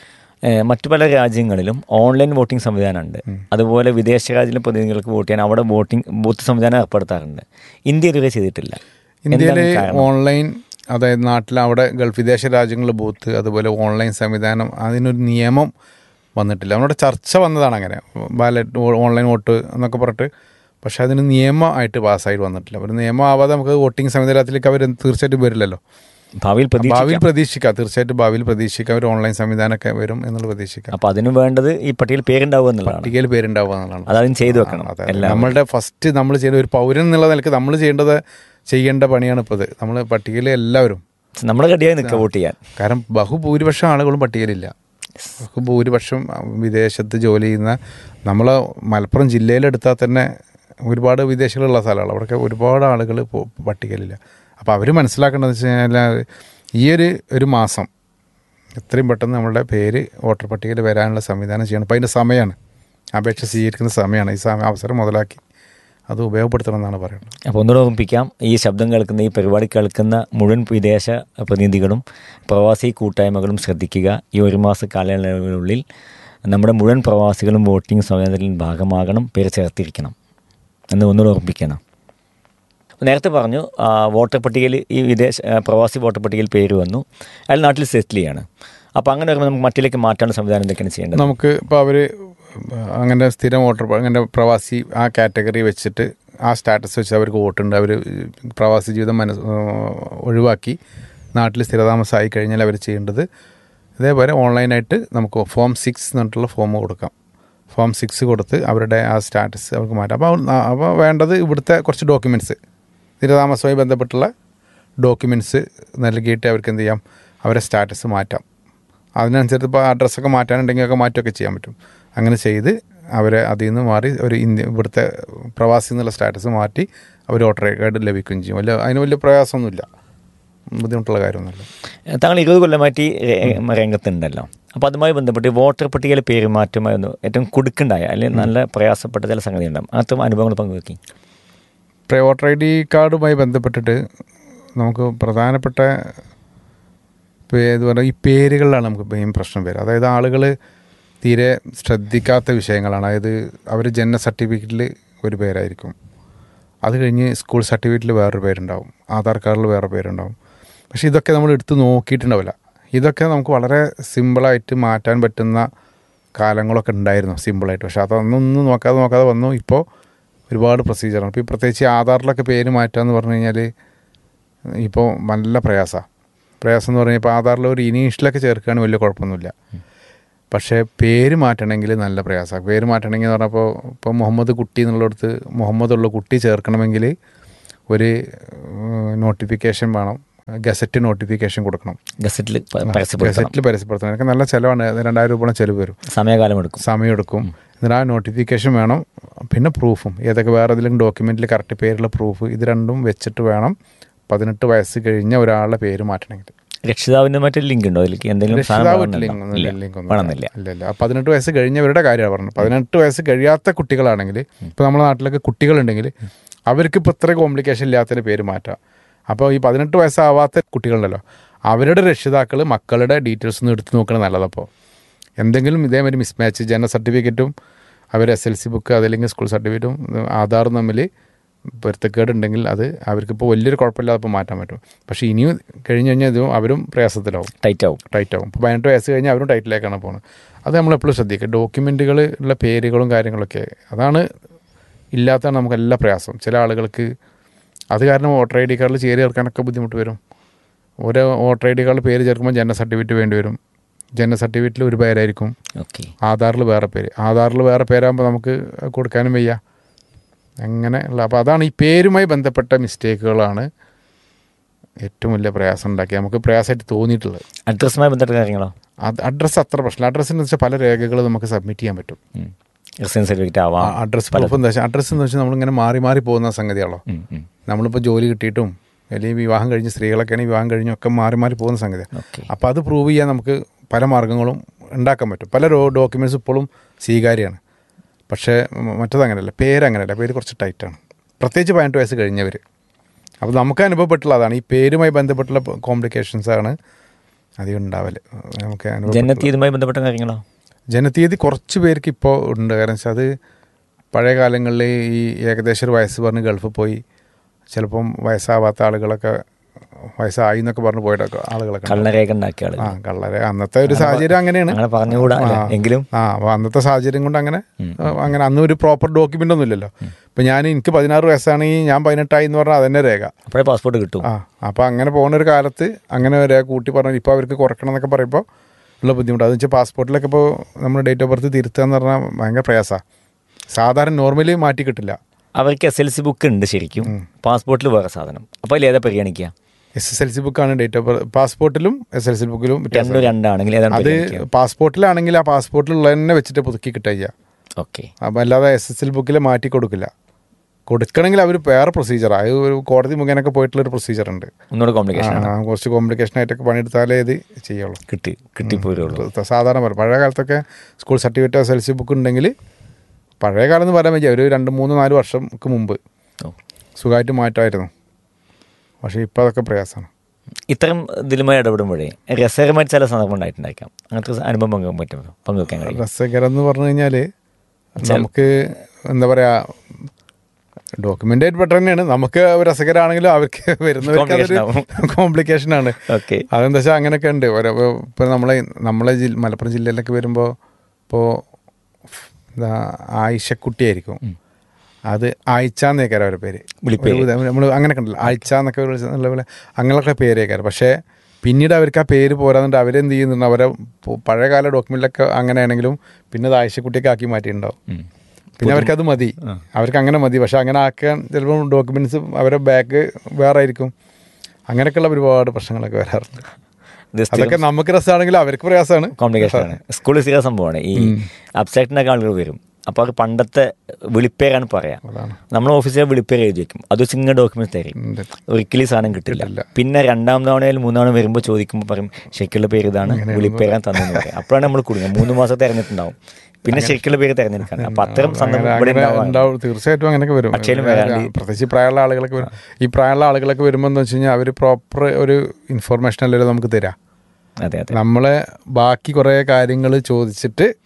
Speaker 4: മറ്റു പല രാജ്യങ്ങളിലും ഓൺലൈൻ വോട്ടിംഗ് സംവിധാനമുണ്ട് അതുപോലെ വിദേശ രാജ്യത്തിലെ പ്രതിനിധികൾക്ക് വോട്ട് ചെയ്യാൻ അവിടെ വോട്ടിംഗ് ബൂത്ത് സംവിധാനം ഏർപ്പെടുത്താറുണ്ട് ഇന്ത്യ ഇതുവരെ ചെയ്തിട്ടില്ല
Speaker 5: ഇന്ത്യയിൽ
Speaker 4: എന്താണ് കാരണം?
Speaker 5: ഓൺലൈൻ അതായത് നാട്ടിൽ അവിടെ ഗൾഫ് വിദേശ രാജ്യങ്ങളിലെ ബൂത്ത് അതുപോലെ ഓൺലൈൻ സംവിധാനം അതിനൊരു നിയമം വന്നിട്ടില്ല നമ്മുടെ ചർച്ച വന്നതാണ് അങ്ങനെ ബാലറ്റ് ഓൺലൈൻ വോട്ട് എന്നൊക്കെ പറഞ്ഞിട്ട് പക്ഷെ അതിന് നിയമമായിട്ട് പാസ്സായിട്ട് വന്നിട്ടില്ല ഒരു നിയമം ആവാതെ നമുക്ക് വോട്ടിംഗ് സംവിധാനത്തിലേക്ക് അവർ തീർച്ചയായിട്ടും വരില്ലല്ലോ
Speaker 4: ഭാവിയിൽ
Speaker 5: ഭാവിയിൽ
Speaker 4: പ്രതീക്ഷിക്കാം
Speaker 5: പ്രതീക്ഷിക്കാം തീർച്ചയായിട്ടും ഭാവിയിൽ പ്രതീക്ഷിക്കാം ഒരു ഓൺലൈൻ സംവിധാനമൊക്കെ വരും എന്നുള്ളത് പ്രതീക്ഷിക്കാം
Speaker 4: അപ്പോൾ അതിന് വേണ്ടത് ഈ പട്ടികയിൽ പേരുണ്ടാവുക എന്നുള്ളതാണ്
Speaker 5: പട്ടികയിൽ പേരുണ്ടാവുക എന്നുള്ളതാണ്
Speaker 4: അതാദ്യം ചെയ്തു വെക്കണം
Speaker 5: അതെ, അതെ.
Speaker 4: എല്ലാം
Speaker 5: നമ്മളുടെ ഫസ്റ്റ് നമ്മൾ ചെയ്യേണ്ട ഒരു പൗരൻ എന്നുള്ള നിലക്ക് നമ്മൾ ചെയ്യേണ്ടത് ചെയ്യേണ്ട പണിയാണ് ഇപ്പോൾ ഇത് നമ്മൾ പട്ടികയിൽ എല്ലാവരും
Speaker 4: നമ്മൾ റെഡിയായി നിൽക്കുക വോട്ട് ചെയ്യാൻ
Speaker 5: കാരണം ബഹുഭൂരിപക്ഷം ആളുകളും പട്ടികയിലില്ല ബഹുഭൂരിപക്ഷം വിദേശത്ത് ജോലി ചെയ്യുന്ന നമ്മൾ മലപ്പുറം ജില്ലയിലെടുത്താൽ തന്നെ ഒരുപാട് വിദേശികളുള്ള സ്ഥലമാണ് അവിടെയൊക്കെ ഒരുപാട് ആളുകൾ ഇപ്പോൾ പട്ടികയിലില്ല അപ്പോൾ അവർ മനസ്സിലാക്കേണ്ടതെന്ന് വെച്ച് കഴിഞ്ഞാൽ ഈ ഒരു ഒരു മാസം എത്രയും പെട്ടെന്ന് നമ്മളുടെ പേര് വോട്ടർ പട്ടികയിൽ വരാനുള്ള സംവിധാനം ചെയ്യണം അപ്പോൾ അതിൻ്റെ സമയമാണ് അപേക്ഷ സ്വീകരിക്കുന്ന സമയമാണ് ഈ സമയം അവസരം മുതലാക്കി അത് ഉപയോഗപ്പെടുത്തണം എന്നാണ് പറയുന്നത്
Speaker 4: അപ്പോൾ ഒന്നുകൂടെ ഓർമ്മിപ്പിക്കാം ഈ ശബ്ദം കേൾക്കുന്ന ഈ പരിപാടി കേൾക്കുന്ന മുഴുവൻ വിദേശ പ്രതിനിധികളും പ്രവാസി കൂട്ടായ്മകളും ശ്രദ്ധിക്കുക ഈ ഒരു മാസ കാലയളവിനുള്ളിൽ നമ്മുടെ മുഴുവൻ പ്രവാസികളും വോട്ടിംഗ് സംവിധാനത്തിൽ ഭാഗമാകണം പേര് ചേർത്തിരിക്കണം എന്ന് ഒന്നുകൂടെ ഓർമ്മിപ്പിക്കണം നേരത്തെ പറഞ്ഞു ആ, വോട്ടർ പട്ടികയിൽ ഈ വിദേശ ആ, പ്രവാസി വോട്ടർ പട്ടികയിൽ പേര് വന്നു അയാൾ നാട്ടിൽ സെറ്റിൽ ചെയ്യാണ് അപ്പോൾ അങ്ങനെ വരുമ്പോൾ നമുക്ക് മറ്റിലേക്ക് മാറ്റാനുള്ള സംവിധാനം എന്തൊക്കെയാണ് ചെയ്യേണ്ടത്
Speaker 5: നമുക്ക് ഇപ്പോൾ അവർ അങ്ങനെ സ്ഥിരം വോട്ടർ അങ്ങനെ പ്രവാസി ആ കാറ്റഗറി വെച്ചിട്ട് ആ സ്റ്റാറ്റസ് വെച്ച് അവർക്ക് വോട്ടുണ്ട് അവർ പ്രവാസി ജീവിതം മനസ് ഒഴിവാക്കി നാട്ടിൽ സ്ഥിരതാമസമായി കഴിഞ്ഞാൽ അവർ ചെയ്യേണ്ടത് ഇതേപോലെ ഓൺലൈനായിട്ട് നമുക്ക് ഫോം സിക്സ് എന്ന് പറഞ്ഞിട്ടുള്ള ഫോം കൊടുക്കാം ഫോം സിക്സ് കൊടുത്ത് അവരുടെ ആ സ്റ്റാറ്റസ് അവർക്ക് മാറ്റാം അപ്പോൾ അവ- അപ്പോൾ വേണ്ടത് ഇവിടുത്തെ കുറച്ച് ഡോക്യുമെൻറ്റ്സ് സ്ഥിരതാമസവുമായി ബന്ധപ്പെട്ടുള്ള ഡോക്യുമെൻറ്റ്സ് നൽകിയിട്ട് അവർക്ക് എന്ത് ചെയ്യാം അവരെ സ്റ്റാറ്റസ് മാറ്റാം അതിനനുസരിച്ച് ഇപ്പോൾ അഡ്രസ്സൊക്കെ മാറ്റാനുണ്ടെങ്കിൽ ഒക്കെ മാറ്റുകയൊക്കെ ചെയ്യാൻ പറ്റും അങ്ങനെ ചെയ്ത് അവരെ അതിൽ നിന്ന് മാറി ഒരു ഇന്ത്യ ഇവിടുത്തെ പ്രവാസി എന്നുള്ള സ്റ്റാറ്റസ് മാറ്റി അവർ വോട്ടർ കാർഡ് ലഭിക്കുകയും ചെയ്യും വലിയ അതിന് വലിയ പ്രയാസമൊന്നുമില്ല ബുദ്ധിമുട്ടുള്ള കാര്യമൊന്നുമില്ല
Speaker 4: താങ്കൾ ഇരുപത് കൊല്ലമായിട്ട് ഈ ര- രംഗത്തുണ്ടല്ലോ അപ്പോൾ അതുമായി ബന്ധപ്പെട്ട് വോട്ടർ പട്ടികയിലെ പേരുമാറ്റമായി ഒന്ന് ഏറ്റവും കുടുക്കുണ്ടായ അല്ലെങ്കിൽ നല്ല പ്രയാസപ്പെട്ട ചില സംഗതി ഉണ്ടാകും അത്തരം അനുഭവങ്ങൾ പങ്കുവെക്കി
Speaker 5: പ്രേ വോട്ടർ ഐ ഡി കാർഡുമായി ബന്ധപ്പെട്ടിട്ട് നമുക്ക് പ്രധാനപ്പെട്ട പേ- ഇത് പറഞ്ഞാൽ ഈ പേരുകളിലാണ് നമുക്ക് മെയിൻ പ്രശ്നം വരിക അതായത് ആളുകൾ തീരെ ശ്രദ്ധിക്കാത്ത വിഷയങ്ങളാണ് അതായത് അവർ ജനന സർട്ടിഫിക്കറ്റിൽ ഒരു പേരായിരിക്കും അത് കഴിഞ്ഞ് സ്കൂൾ സർട്ടിഫിക്കറ്റിൽ വേറൊരു പേരുണ്ടാവും ആധാർ കാർഡിൽ വേറെ പേരുണ്ടാവും പക്ഷെ ഇതൊക്കെ നമ്മൾ എടുത്ത് നോക്കിയിട്ടുണ്ടാവില്ല ഇതൊക്കെ നമുക്ക് വളരെ സിമ്പിളായിട്ട് മാറ്റാൻ പറ്റുന്ന കാലങ്ങളൊക്കെ ഉണ്ടായിരുന്നു സിമ്പിളായിട്ട് പക്ഷെ അതൊന്നും നോക്കാതെ നോക്കാതെ വന്നു ഇപ്പോൾ ഒരുപാട് പ്രൊസീജിയറാണ് ഇപ്പോൾ ഈ പ്രത്യേകിച്ച് ഈ ആധാറിലൊക്കെ പേര് മാറ്റുക എന്ന് പറഞ്ഞു കഴിഞ്ഞാൽ ഇപ്പോൾ നല്ല പ്രയാസമാണ് പ്രയാസം എന്ന് പറഞ്ഞാൽ ഇപ്പോൾ ആധാറിൽ ഒരു ഇനീഷ്യലൊക്കെ ചേർക്കുകയാണെങ്കിൽ വലിയ കുഴപ്പമൊന്നുമില്ല പക്ഷേ പേര് മാറ്റണമെങ്കിൽ നല്ല പ്രയാസമാണ് പേര് മാറ്റണമെങ്കിൽ എന്ന് പറഞ്ഞപ്പോൾ ഇപ്പോൾ മുഹമ്മദ് കുട്ടി എന്നുള്ളിടത്ത് മുഹമ്മദ് ഉള്ള കുട്ടി ചേർക്കണമെങ്കിൽ ഒരു നോട്ടിഫിക്കേഷൻ വേണം ഗസറ്റ് നോട്ടിഫിക്കേഷൻ കൊടുക്കണം
Speaker 4: ഗസറ്റിൽ പരസ്യപ്പെടുത്തണം
Speaker 5: ഗസറ്റിൽ പരസ്യപ്പെടുത്തണം എനിക്ക് നല്ല ചിലവാണ് അത് രണ്ടായിരം രൂപ ചിലവ് വരും
Speaker 4: സമയകാലം എടുക്കും
Speaker 5: സമയമെടുക്കും എന്നിട്ട് ആ നോട്ടിഫിക്കേഷൻ വേണം പിന്നെ പ്രൂഫും ഏതൊക്കെ വേറെ ഏതെങ്കിലും ഡോക്യുമെൻറ്റിൽ കറക്റ്റ് പേരുള്ള പ്രൂഫ് ഇത് രണ്ടും വെച്ചിട്ട് വേണം പതിനെട്ട് വയസ്സ് കഴിഞ്ഞ ഒരാളുടെ പേര് മാറ്റണമെങ്കിൽ
Speaker 4: രക്ഷിതാവിന്റെ മറ്റൊരു ലിങ്ക് ഉണ്ടോ അതിലേക്ക് എന്തെങ്കിലും സാധനം
Speaker 5: രക്ഷിതാവ്
Speaker 4: വേണമെന്നുണ്ടോ?
Speaker 5: ലിങ്ക് ഒന്നും
Speaker 4: ഇല്ല.
Speaker 5: ലിങ്ക് ഒന്നും
Speaker 4: വേണമെന്നില്ല
Speaker 5: ഇല്ല ഇല്ല ആ പതിനെട്ട് വയസ്സ് കഴിഞ്ഞവരുടെ കാര്യമാണ് പറഞ്ഞത് പതിനെട്ട് വയസ്സ് കഴിയാത്ത കുട്ടികളാണെങ്കിൽ ഇപ്പോൾ നമ്മുടെ നാട്ടിലൊക്കെ കുട്ടികളുണ്ടെങ്കിൽ അവർക്ക് ഇപ്പോൾ ഇത്ര കോംപ്ലിക്കേഷൻ ഇല്ലാത്തതിന് പേര് മാറ്റാം അപ്പോൾ ഈ പതിനെട്ട് വയസ്സാവാത്ത കുട്ടികളുണ്ടല്ലോ അവരുടെ രക്ഷിതാക്കൾ മക്കളുടെ ഡീറ്റെയിൽസ് ഒന്ന് എടുത്ത് നോക്കണം നല്ലതപ്പോൾ എന്തെങ്കിലും ഇതേമാതിരി മിസ്മാച്ച് ജനന സർട്ടിഫിക്കറ്റും അവർ എസ് എൽ സി ബുക്ക് അതല്ലെങ്കിൽ സ്കൂൾ സർട്ടിഫിക്കറ്റും ആധാറും തമ്മിൽ പൊരുത്തക്കേട് ഉണ്ടെങ്കിൽ അത് അവർക്കിപ്പോൾ വലിയൊരു കുഴപ്പമില്ലാതെ ഇപ്പോൾ മാറ്റാൻ പറ്റും പക്ഷേ ഇനിയും കഴിഞ്ഞ് കഴിഞ്ഞാൽ ഇതും അവരും പ്രയാസത്തിലാവും
Speaker 4: ടൈറ്റ് ആവും
Speaker 5: ടൈറ്റ് ആവും ഇപ്പോൾ പതിനെട്ട് വയസ്സ് കഴിഞ്ഞാൽ അവരും ടൈറ്റിലേക്കാണ് പോകുന്നത് അത് നമ്മളെപ്പോഴും ശ്രദ്ധിക്കുക ഡോക്യുമെൻറ്റുകൾ ഉള്ള പേരുകളും കാര്യങ്ങളൊക്കെ അതാണ് ഇല്ലാത്തതാണ് നമുക്ക് എല്ലാ പ്രയാസം ചില ആളുകൾക്ക് അത് കാരണം വോട്ടർ ഐ ഡി കാർഡിൽ ചേരി ചേർക്കാനൊക്കെ ബുദ്ധിമുട്ട് വരും ഓരോ വോട്ടർ ഐ ഡി കാർഡിൽ പേര് ചേർക്കുമ്പോൾ ജനന സർട്ടിഫിക്കറ്റ് വേണ്ടി വരും ജനന സർട്ടിഫിക്കറ്റിൽ ഒരു പേരായിരിക്കും
Speaker 4: ഓക്കെ
Speaker 5: ആധാറിൽ വേറെ പേര് ആധാറിൽ വേറെ പേരാകുമ്പോൾ നമുക്ക് കൊടുക്കാനും വയ്യ അങ്ങനെ ഉള്ള അപ്പോൾ അതാണ് ഈ പേരുമായി ബന്ധപ്പെട്ട മിസ്റ്റേക്കുകളാണ് ഏറ്റവും വലിയ പ്രയാസം ഉണ്ടാക്കി നമുക്ക് പ്രയാസമായിട്ട് തോന്നിയിട്ടുള്ളത്
Speaker 4: അഡ്രസ്സുമായി ബന്ധപ്പെട്ട കാര്യങ്ങളോ
Speaker 5: അത് അഡ്രസ്സ് അത്ര പ്രശ്നം അഡ്രസ്സിന് വെച്ചാൽ പല രേഖകൾ നമുക്ക് സബ്മിറ്റ് ചെയ്യാൻ പറ്റും
Speaker 4: റെസിഡൻസ് സർട്ടിഫിക്കറ്റ് ആവാം
Speaker 5: അഡ്രസ്സ് പ്രൂഫ് എന്താ വെച്ചാൽ അഡ്രസ്സ് എന്ന് വെച്ചാൽ നമ്മളിങ്ങനെ മാറി മാറി പോകുന്ന സംഗതിയാണല്ലോ
Speaker 4: ഉം, ഉം.
Speaker 5: നമ്മളിപ്പോൾ ജോലി കിട്ടിയിട്ടും അല്ലെങ്കിൽ വിവാഹം കഴിഞ്ഞ് സ്ത്രീകളൊക്കെയാണെങ്കിൽ വിവാഹം കഴിഞ്ഞും ഒക്കെ മാറി മാറി പോകുന്ന സംഗതിയാണ്
Speaker 4: ഓക്കെ
Speaker 5: അപ്പോൾ അത് പ്രൂവ് ചെയ്യാൻ നമുക്ക് പല മാർഗ്ഗങ്ങളും ഉണ്ടാക്കാൻ പറ്റും പല ഡോക്യുമെൻറ്റ്സ് ഇപ്പോഴും സ്വീകാര്യമാണ് പക്ഷേ മ- മറ്റത് അങ്ങനെയല്ല പേര് അങ്ങനെയല്ല പേര് കുറച്ച് ടൈറ്റാണ് പ്രത്യേകിച്ച് പതിനെട്ട് വയസ്സ് കഴിഞ്ഞവർ അപ്പോൾ നമുക്ക് അനുഭവപ്പെട്ടുള്ള അതാണ് ഈ പേരുമായി ബന്ധപ്പെട്ടുള്ള കോംപ്ലിക്കേഷൻസ് ആണ് അധികം ഉണ്ടാവല് നമുക്ക് അനുഭവപ്പെട്ട-
Speaker 4: ജനനത്തീയതുമായി ബന്ധപ്പെട്ട കാര്യങ്ങളോ
Speaker 5: ജനതീയതി കുറച്ച് പേർക്ക് ഇപ്പോൾ ഉണ്ട് കാരണം വെച്ചാൽ അത് പഴയ കാലങ്ങളിൽ ഈ ഏകദേശം ഒരു വയസ്സ് പറഞ്ഞ് ഗൾഫിൽ പോയി ചിലപ്പം വയസ്സാവാത്ത ആളുകളൊക്കെ വയസ്സായി എന്നൊക്കെ പറഞ്ഞ് പോയിട്ടൊക്കെ ആളുകളൊക്കെ ഉണ്ട്.
Speaker 4: കള്ളരേഖ ഉണ്ടാക്കിയ ആളുകൾ
Speaker 5: ആ കള്ളരെ അന്നത്തെ ഒരു സാഹചര്യം അങ്ങനെയാണ്
Speaker 4: അങ്ങനെ പറഞ്ഞുകൂടാ അല്ലേ?
Speaker 5: ആ.
Speaker 4: എങ്കിലും
Speaker 5: ആ അപ്പോൾ അന്നത്തെ സാഹചര്യം കൊണ്ട് അങ്ങനെ ആ, അങ്ങനെ അന്ന് ഒരു പ്രോപ്പർ ഡോക്യുമെന്റ് ഒന്നും ഇല്ലല്ലോ ഇപ്പം ഞാൻ എനിക്ക് പതിനാറ് വയസ്സാണെങ്കിൽ ഞാൻ പതിനെട്ടായി എന്ന് പറഞ്ഞാൽ അതന്നെ രേഖ
Speaker 4: അപ്പോഴേ പാസ്പോർട്ട് കിട്ടും
Speaker 5: ആ അപ്പോൾ അങ്ങനെ പോകുന്ന ഒരു കാലത്ത് അങ്ങനെ ഒരു രേഖ കൂട്ടി പറഞ്ഞു ഇപ്പോൾ അവർക്ക് കുറയ്ക്കണം എന്നൊക്കെ പറയുമ്പോൾ ഉള്ള ബുദ്ധിമുട്ട് അത് വെച്ചാൽ പാസ്പോർട്ടിലൊക്കെ ഇപ്പോൾ നമ്മൾ ഡേറ്റ് ഓഫ് ബർത്ത് തിരുത്തുക എന്ന് പറഞ്ഞാൽ ഭയങ്കര പ്രയാസമാണ് സാധാരണ നോർമലി മാറ്റി കിട്ടില്ല
Speaker 4: അവർക്ക് എസ് എൽ സി ബുക്ക് ഉണ്ട് ശരിക്കും പാസ്പോർട്ടിൽ വേറെ സാധനം അപ്പോൾ അതിൽ ഏതാ പരിഗണിക്കുക
Speaker 5: എസ് എസ് എൽ സി ബുക്കാണ് ഡേറ്റ് ഓഫ് ബർത്ത് പാസ്പോർട്ടിലും എസ് എൽ സി ബുക്കിലും വ്യത്യാസം
Speaker 4: രണ്ടും രണ്ടാണെങ്കിൽ ഏതാണ്
Speaker 5: അത്
Speaker 4: പരിഗണിക്കുക
Speaker 5: പാസ്പോർട്ടിലാണെങ്കിൽ ആ പാസ്പോർട്ടിലുള്ള തന്നെ വെച്ചിട്ട് പുതുക്കി കിട്ടുക ചെയ്യുക
Speaker 4: ഓക്കെ
Speaker 5: അപ്പം അല്ലാതെ എസ് എസ് എൽ ബുക്കിൽ മാറ്റി കൊടുക്കില്ല കൊടുക്കണമെങ്കിൽ അവർ വേറെ പ്രൊസീജിയറാണ് അത് ഒരു കോടതി മുഖേനൊക്കെ പോയിട്ടുള്ളൊരു പ്രൊസീജിയർ ഉണ്ട്
Speaker 4: ഒന്നുകൂടെ കോംപ്ലിക്കേഷൻ
Speaker 5: ആ, കുറച്ച് കോംപ്ലിക്കേഷൻ ആയിട്ടൊക്കെ പണിയെടുത്താലേ ഇത് ചെയ്യുള്ളൂ
Speaker 4: കിട്ടി കിട്ടിപ്പോരുള്ളൂ
Speaker 5: ഇപ്പൊ സാധാരണ പറയും പഴയ കാലത്തൊക്കെ school certificate S L C book ഉണ്ടെങ്കിൽ പഴയ കാലം എന്ന് പറയാൻ പറ്റില്ല ഒരു രണ്ട് മൂന്ന് നാല് വർഷങ്ങൾക്ക് മുമ്പ്
Speaker 4: ഓ.
Speaker 5: സുഖമായിട്ട് മാറ്റമായിരുന്നു പക്ഷേ ഇപ്പോൾ അതൊക്കെ പ്രയാസമാണ്
Speaker 4: ഇത്തരം ഇതിലുമായി ഇടപെടുമ്പോഴേ രസകരമായിട്ട് ചില സന്ദർഭം ഉണ്ടായിട്ടുണ്ടായിരിക്കാം അങ്ങനത്തെ അനുഭവം പങ്കു പറ്റും പങ്കുവെക്കാൻ കഴിയും
Speaker 5: രസകരം എന്ന് പറഞ്ഞു കഴിഞ്ഞാൽ നമുക്ക് എന്താ പറയുക ഡോക്യുമെൻ്റ് ആയിട്ട് പെട്ട തന്നെയാണ് നമുക്ക് രസകരമാണെങ്കിലും അവർക്ക് വരുന്നവർക്ക് അതൊരു
Speaker 4: Complication
Speaker 5: കോംപ്ലിക്കേഷൻ ആണ്
Speaker 4: ഓക്കെ
Speaker 5: അതെന്താ വെച്ചാൽ അങ്ങനെയൊക്കെ ഉണ്ട് ഓരോ ഇപ്പോൾ നമ്മളെ നമ്മളെ ജില്ല മലപ്പുറം ജില്ലയിലൊക്കെ വരുമ്പോൾ ഇപ്പോൾ എന്താ ആയിഷക്കുട്ടിയായിരിക്കും അത് ആയിച്ച എന്നേക്കാരം അവരുടെ പേര്
Speaker 4: വിളിപ്പേര്.
Speaker 5: നമ്മൾ അങ്ങനെയൊക്കെ ഉണ്ടല്ലോ ആയിച്ച എന്നൊക്കെ വിളിച്ച നല്ല പോലെ അങ്ങനെയൊക്കെ പേരേക്കാരം പക്ഷേ പിന്നീട് അവർക്ക് ആ പേര് പോരാന്നിട്ട് അവരെന്ത് ചെയ്യുന്നുണ്ട് അവരെ പ- പഴയകാല ഡോക്യുമെൻറ്റിലൊക്കെ അങ്ങനെയാണെങ്കിലും പിന്നെ അത് ആയിഷക്കുട്ടിയൊക്കെ ആക്കി മാറ്റിയിട്ടുണ്ടാവും പിന്നെ അവർക്ക് അത് മതി അവർക്ക് അങ്ങനെ മതി പക്ഷെ അങ്ങനെ ആക്കാൻ ചിലപ്പോൾ ഡോക്യുമെന്റ്സ് അവരെ ബാക്ക് വേറെ ആയിരിക്കും അങ്ങനെയൊക്കെയുള്ള ഒരുപാട് പ്രശ്നങ്ങളൊക്കെ വരാറുണ്ട് അതൊക്കെ നമുക്ക് രസമാണെങ്കിൽ അവർക്ക് പ്രയാസമാണ്
Speaker 4: കോംപ്ലിക്കേഷൻ ആണ് സ്കൂളിൽ സ്ഥിര സംഭവമാണ് ഈ അബ്സ്ട്രാക്റ്റിനൊക്കെ ആളുകൾ വരും അപ്പോൾ അവർ പണ്ടത്തെ വിളിപ്പേരാണ് പറയാം
Speaker 5: അതാണ്.
Speaker 4: നമ്മൾ ഓഫീസിലെ വിളിപ്പേര് എഴുതി വെക്കും അത് സിംഗിൾ ഡോക്യുമെന്റ് തരും
Speaker 5: ഉണ്ട്.
Speaker 4: ഒരിക്കലും ഈ സാധനം കിട്ടില്ല
Speaker 5: കിട്ടില്ല.
Speaker 4: പിന്നെ രണ്ടാം തവണയിൽ മൂന്നാം തവണ വരുമ്പോൾ ചോദിക്കുമ്പോൾ പറയും ശരിക്കുള്ള പേര് ഇതാണ് വിളിപ്പേരാൻ തന്നെന്ന് പറയും അപ്പോഴാണ് നമ്മൾ കുടുങ്ങുക മൂന്ന് മാസം തിരഞ്ഞിട്ടുണ്ടാവും പിന്നെ ശരിക്കുള്ള പേര് തിരഞ്ഞെടുക്കാൻ അപ്പൊ അത്തരം സന്ദർഭം
Speaker 5: അങ്ങനെ
Speaker 4: ഇവിടെ
Speaker 5: അങ്ങനെ
Speaker 4: ഉണ്ടാവാറുണ്ട്.
Speaker 5: ഉണ്ടാവും തീർച്ചയായിട്ടും അങ്ങനെയൊക്കെ വരും
Speaker 4: അക്ഷയയിലും
Speaker 5: വേറെ-
Speaker 4: വരാണ്ട്
Speaker 5: പ്രത്യേകിച്ച് ഈ പ്രായമുള്ള ആളുകളൊക്കെ വരും ഈ പ്രായമുള്ള ആളുകളൊക്കെ വരുമ്പോൾ എന്ന് വെച്ച് കഴിഞ്ഞാൽ അവർ പ്രോപ്പർ ഒരു ഇൻഫർമേഷൻ അല്ലല്ലോ നമുക്ക് തരാം
Speaker 4: അതെ അതെ
Speaker 5: നമ്മളെ ബാക്കി കുറേ കാര്യങ്ങൾ ചോദിച്ചിട്ട്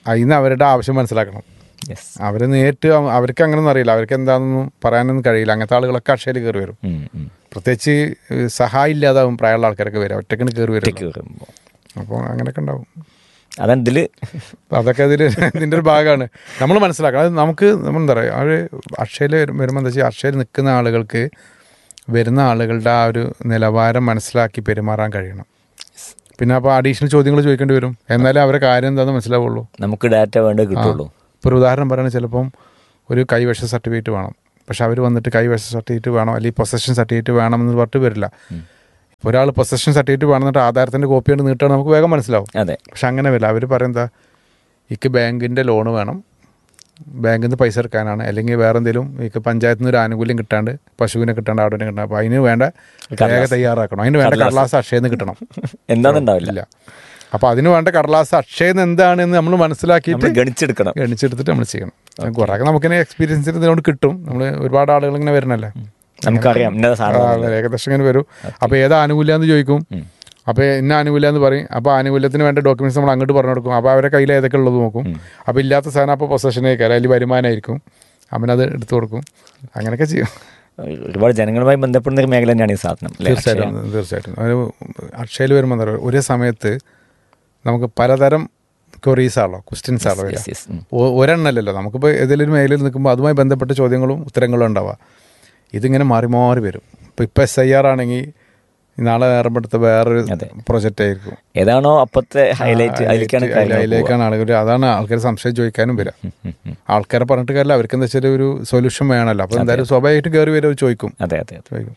Speaker 5: അതിന് അവരുടെ ആവശ്യം മനസ്സിലാക്കണം
Speaker 4: യെസ്
Speaker 5: അവർ നേരിട്ട് അവ- അവർക്ക് അങ്ങനെയൊന്നും അറിയില്ല അവർക്ക് എന്താണെന്നൊന്നും പറയാനൊന്നും കഴിയില്ല അങ്ങനത്തെ ആളുകളൊക്കെ അക്ഷയയിൽ കയറി വരും പ്രത്യേകിച്ച് ഏഹ്, സഹായം ഇല്ലാതാവും പ്രായമുള്ള ആൾക്കാരൊക്കെ വരും ഒറ്റക്കിന് കയറി വരും
Speaker 4: വരുമ്പോൾ
Speaker 5: അപ്പോൾ അങ്ങനെയൊക്കെ ഉണ്ടാവും
Speaker 4: അതെന്തിൽ
Speaker 5: അതൊക്കെ അതിൽ ഇതിൻ്റെ ഒരു ഭാഗമാണ് നമ്മൾ മനസ്സിലാക്കണം അത് നമുക്ക് നമ്മൾ എന്താ പറയുക അവർ അക്ഷയയിൽ വരുമ്പോൾ എന്താ വെച്ചാൽ അക്ഷയയിൽ നിൽക്കുന്ന ആളുകൾക്ക് വരുന്ന ആളുകളുടെ ആ ഒരു നിലവാരം മനസ്സിലാക്കി പെരുമാറാൻ കഴിയണം പിന്നെ അപ്പോൾ അഡീഷണൽ ചോദ്യങ്ങൾ ചോദിക്കേണ്ടി വരും എന്നാലേ അവരെ കാര്യം എന്താണെന്ന് മനസ്സിലാവുള്ളൂ
Speaker 4: നമുക്ക് ഡാറ്റ വേണ്ടത് കിട്ടുള്ളൂ
Speaker 5: ഇപ്പോൾ ഒരു ഉദാഹരണം പറയുന്നത് ചിലപ്പം ഒരു കൈവശ സർട്ടിഫിക്കറ്റ് വേണം പക്ഷെ അവർ വന്നിട്ട് കൈവശ സർട്ടിഫിക്കറ്റ് വേണം അല്ലെങ്കിൽ പൊസഷൻ സർട്ടിഫിക്കറ്റ് വേണം എന്ന് പറഞ്ഞിട്ട് വരില്ല ഒരാൾ പൊസഷൻ സർട്ടിഫിക്കറ്റ് വേണമെന്നിട്ട് ആധാരത്തിൻ്റെ കോപ്പി കൊണ്ട് നീട്ടാണ് നമുക്ക് വേഗം മനസ്സിലാവും
Speaker 4: അതെ
Speaker 5: പക്ഷെ അങ്ങനെ വരില്ല അവർ പറയുന്നത് ഇക്ക് ബാങ്കിൻ്റെ ലോണ് വേണം ബാങ്കിൽ നിന്ന് പൈസ എടുക്കാനാണ് അല്ലെങ്കിൽ വേറെ എന്തെങ്കിലും ഇക്ക് പഞ്ചായത്തിൽ നിന്ന് ഒരു ആനുകൂല്യം കിട്ടാണ്ട് പശുവിനെ കിട്ടാണ്ട് ആടിനെ കിട്ടാണ്ട് അപ്പോൾ അതിന് വേണ്ട രേഖ തയ്യാറാക്കണം അതിന് വേണ്ട കടലാസ് അക്ഷയെന്ന് കിട്ടണം
Speaker 4: എന്താണെന്നുണ്ടാവില്ല
Speaker 5: ഇല്ല അപ്പോൾ അതിന് വേണ്ട കടലാസ് അക്ഷയെന്ന് എന്താണെന്ന് നമ്മൾ മനസ്സിലാക്കിയിട്ട്
Speaker 4: നമ്മൾ ഗണിച്ചെടുക്കണം
Speaker 5: ഗണിച്ചെടുത്തിട്ട് നമ്മൾ ചെയ്യണം കുറേയൊക്കെ നമുക്കിനെ എക്സ്പീരിയൻസ് ഇതിനോട് കിട്ടും നമ്മൾ ഒരുപാട് ആളുകൾ ഇങ്ങനെ വരണല്ലേ
Speaker 4: നമുക്കറിയാം ഇന്നത്തെ
Speaker 5: ആ,
Speaker 4: സാധനം
Speaker 5: ഏകദേശം ഇങ്ങനെ വരും അപ്പോൾ ഏതാ ആനുകൂല്യം ചോദിക്കും അപ്പോൾ ഇന്ന ആനുകൂല്യം എന്ന് പറയും അപ്പോൾ ആനുകൂല്യത്തിന് വേണ്ട ഡോക്യുമെന്റ്സ് നമ്മൾ അങ്ങോട്ട് പറഞ്ഞു കൊടുക്കും അപ്പോൾ അവരെ കയ്യിൽ ഏതൊക്കെ ഉള്ളത് നോക്കും അപ്പോൾ ഇല്ലാത്ത സാധനം അപ്പോൾ പൊസഷനേക്കാൾ അല്ലെങ്കിൽ വരുമാനമായിരിക്കും അവനത് എടുത്തു കൊടുക്കും അങ്ങനെയൊക്കെ ചെയ്യും
Speaker 4: ഒരുപാട് ജനങ്ങളുമായി ബന്ധപ്പെടുന്ന ഒരു മേഖല തന്നെയാണ് ഈ സാധനം അല്ലേ?
Speaker 5: തീർച്ചയായിട്ടും തീർച്ചയായിട്ടും ഒരു അക്ഷയയിൽ വരുമ്പോൾ എന്താ പറയുക ഒരേ സമയത്ത് നമുക്ക് പലതരം ക്വറീസ് ആണല്ലോ ക്വസ്റ്റ്യൻസ് ആണല്ലോ വരിക.
Speaker 4: Yes, yes. ഉം.
Speaker 5: ഒ- ഒരെണ്ണമല്ലല്ലോ നമുക്കിപ്പോൾ ഏതെങ്കിലും ഒരു മേഖലയിൽ നിൽക്കുമ്പോൾ അതുമായി ബന്ധപ്പെട്ട ചോദ്യങ്ങളും ഉത്തരങ്ങളും ഉണ്ടാവുക ഇതിങ്ങനെ മാറി മാറി വരും ഇപ്പോൾ ഇപ്പോൾ എസ് ഐ ആർ ആണെങ്കിൽ നാളെ നേരപ്പെടുത്ത വേറൊരു
Speaker 4: അതെ.
Speaker 5: പ്രൊജക്റ്റ് ആയിരിക്കും
Speaker 4: ഏതാണോ അപ്പത്തെ ഹൈലൈറ്റ് അതിലേക്കാണ്
Speaker 5: അതിലേക്ക്
Speaker 4: കാര്യങ്ങൾ പോവുക.
Speaker 5: അതിലേക്കാണ് ആളുകൾ അതാണ് ആൾക്കാർ സംശയം ചോദിക്കാനും വരിക ആൾക്കാരെ പറഞ്ഞിട്ട് കാര്യമില്ല അവർക്ക് എന്താ വെച്ചാൽ ഒരു സൊല്യൂഷൻ വേണമല്ലോ അപ്പോൾ എന്തായാലും സ്വാഭാവികമായിട്ട് കയറി വരും അവർ ചോദിക്കും
Speaker 4: അതെ അതെ അതെ
Speaker 5: ചോദിക്കും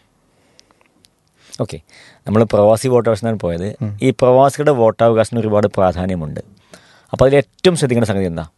Speaker 4: ഓക്കെ നമ്മൾ പ്രവാസി വോട്ടേഴ്സിനാണ് പോയത് ഈ പ്രവാസികളുടെ വോട്ടവകാശത്തിന് ഒരുപാട് പ്രാധാന്യമുണ്ട് അപ്പോൾ അതിൽ ഏറ്റവും ശ്രദ്ധിക്കേണ്ട സംഗതി എന്താ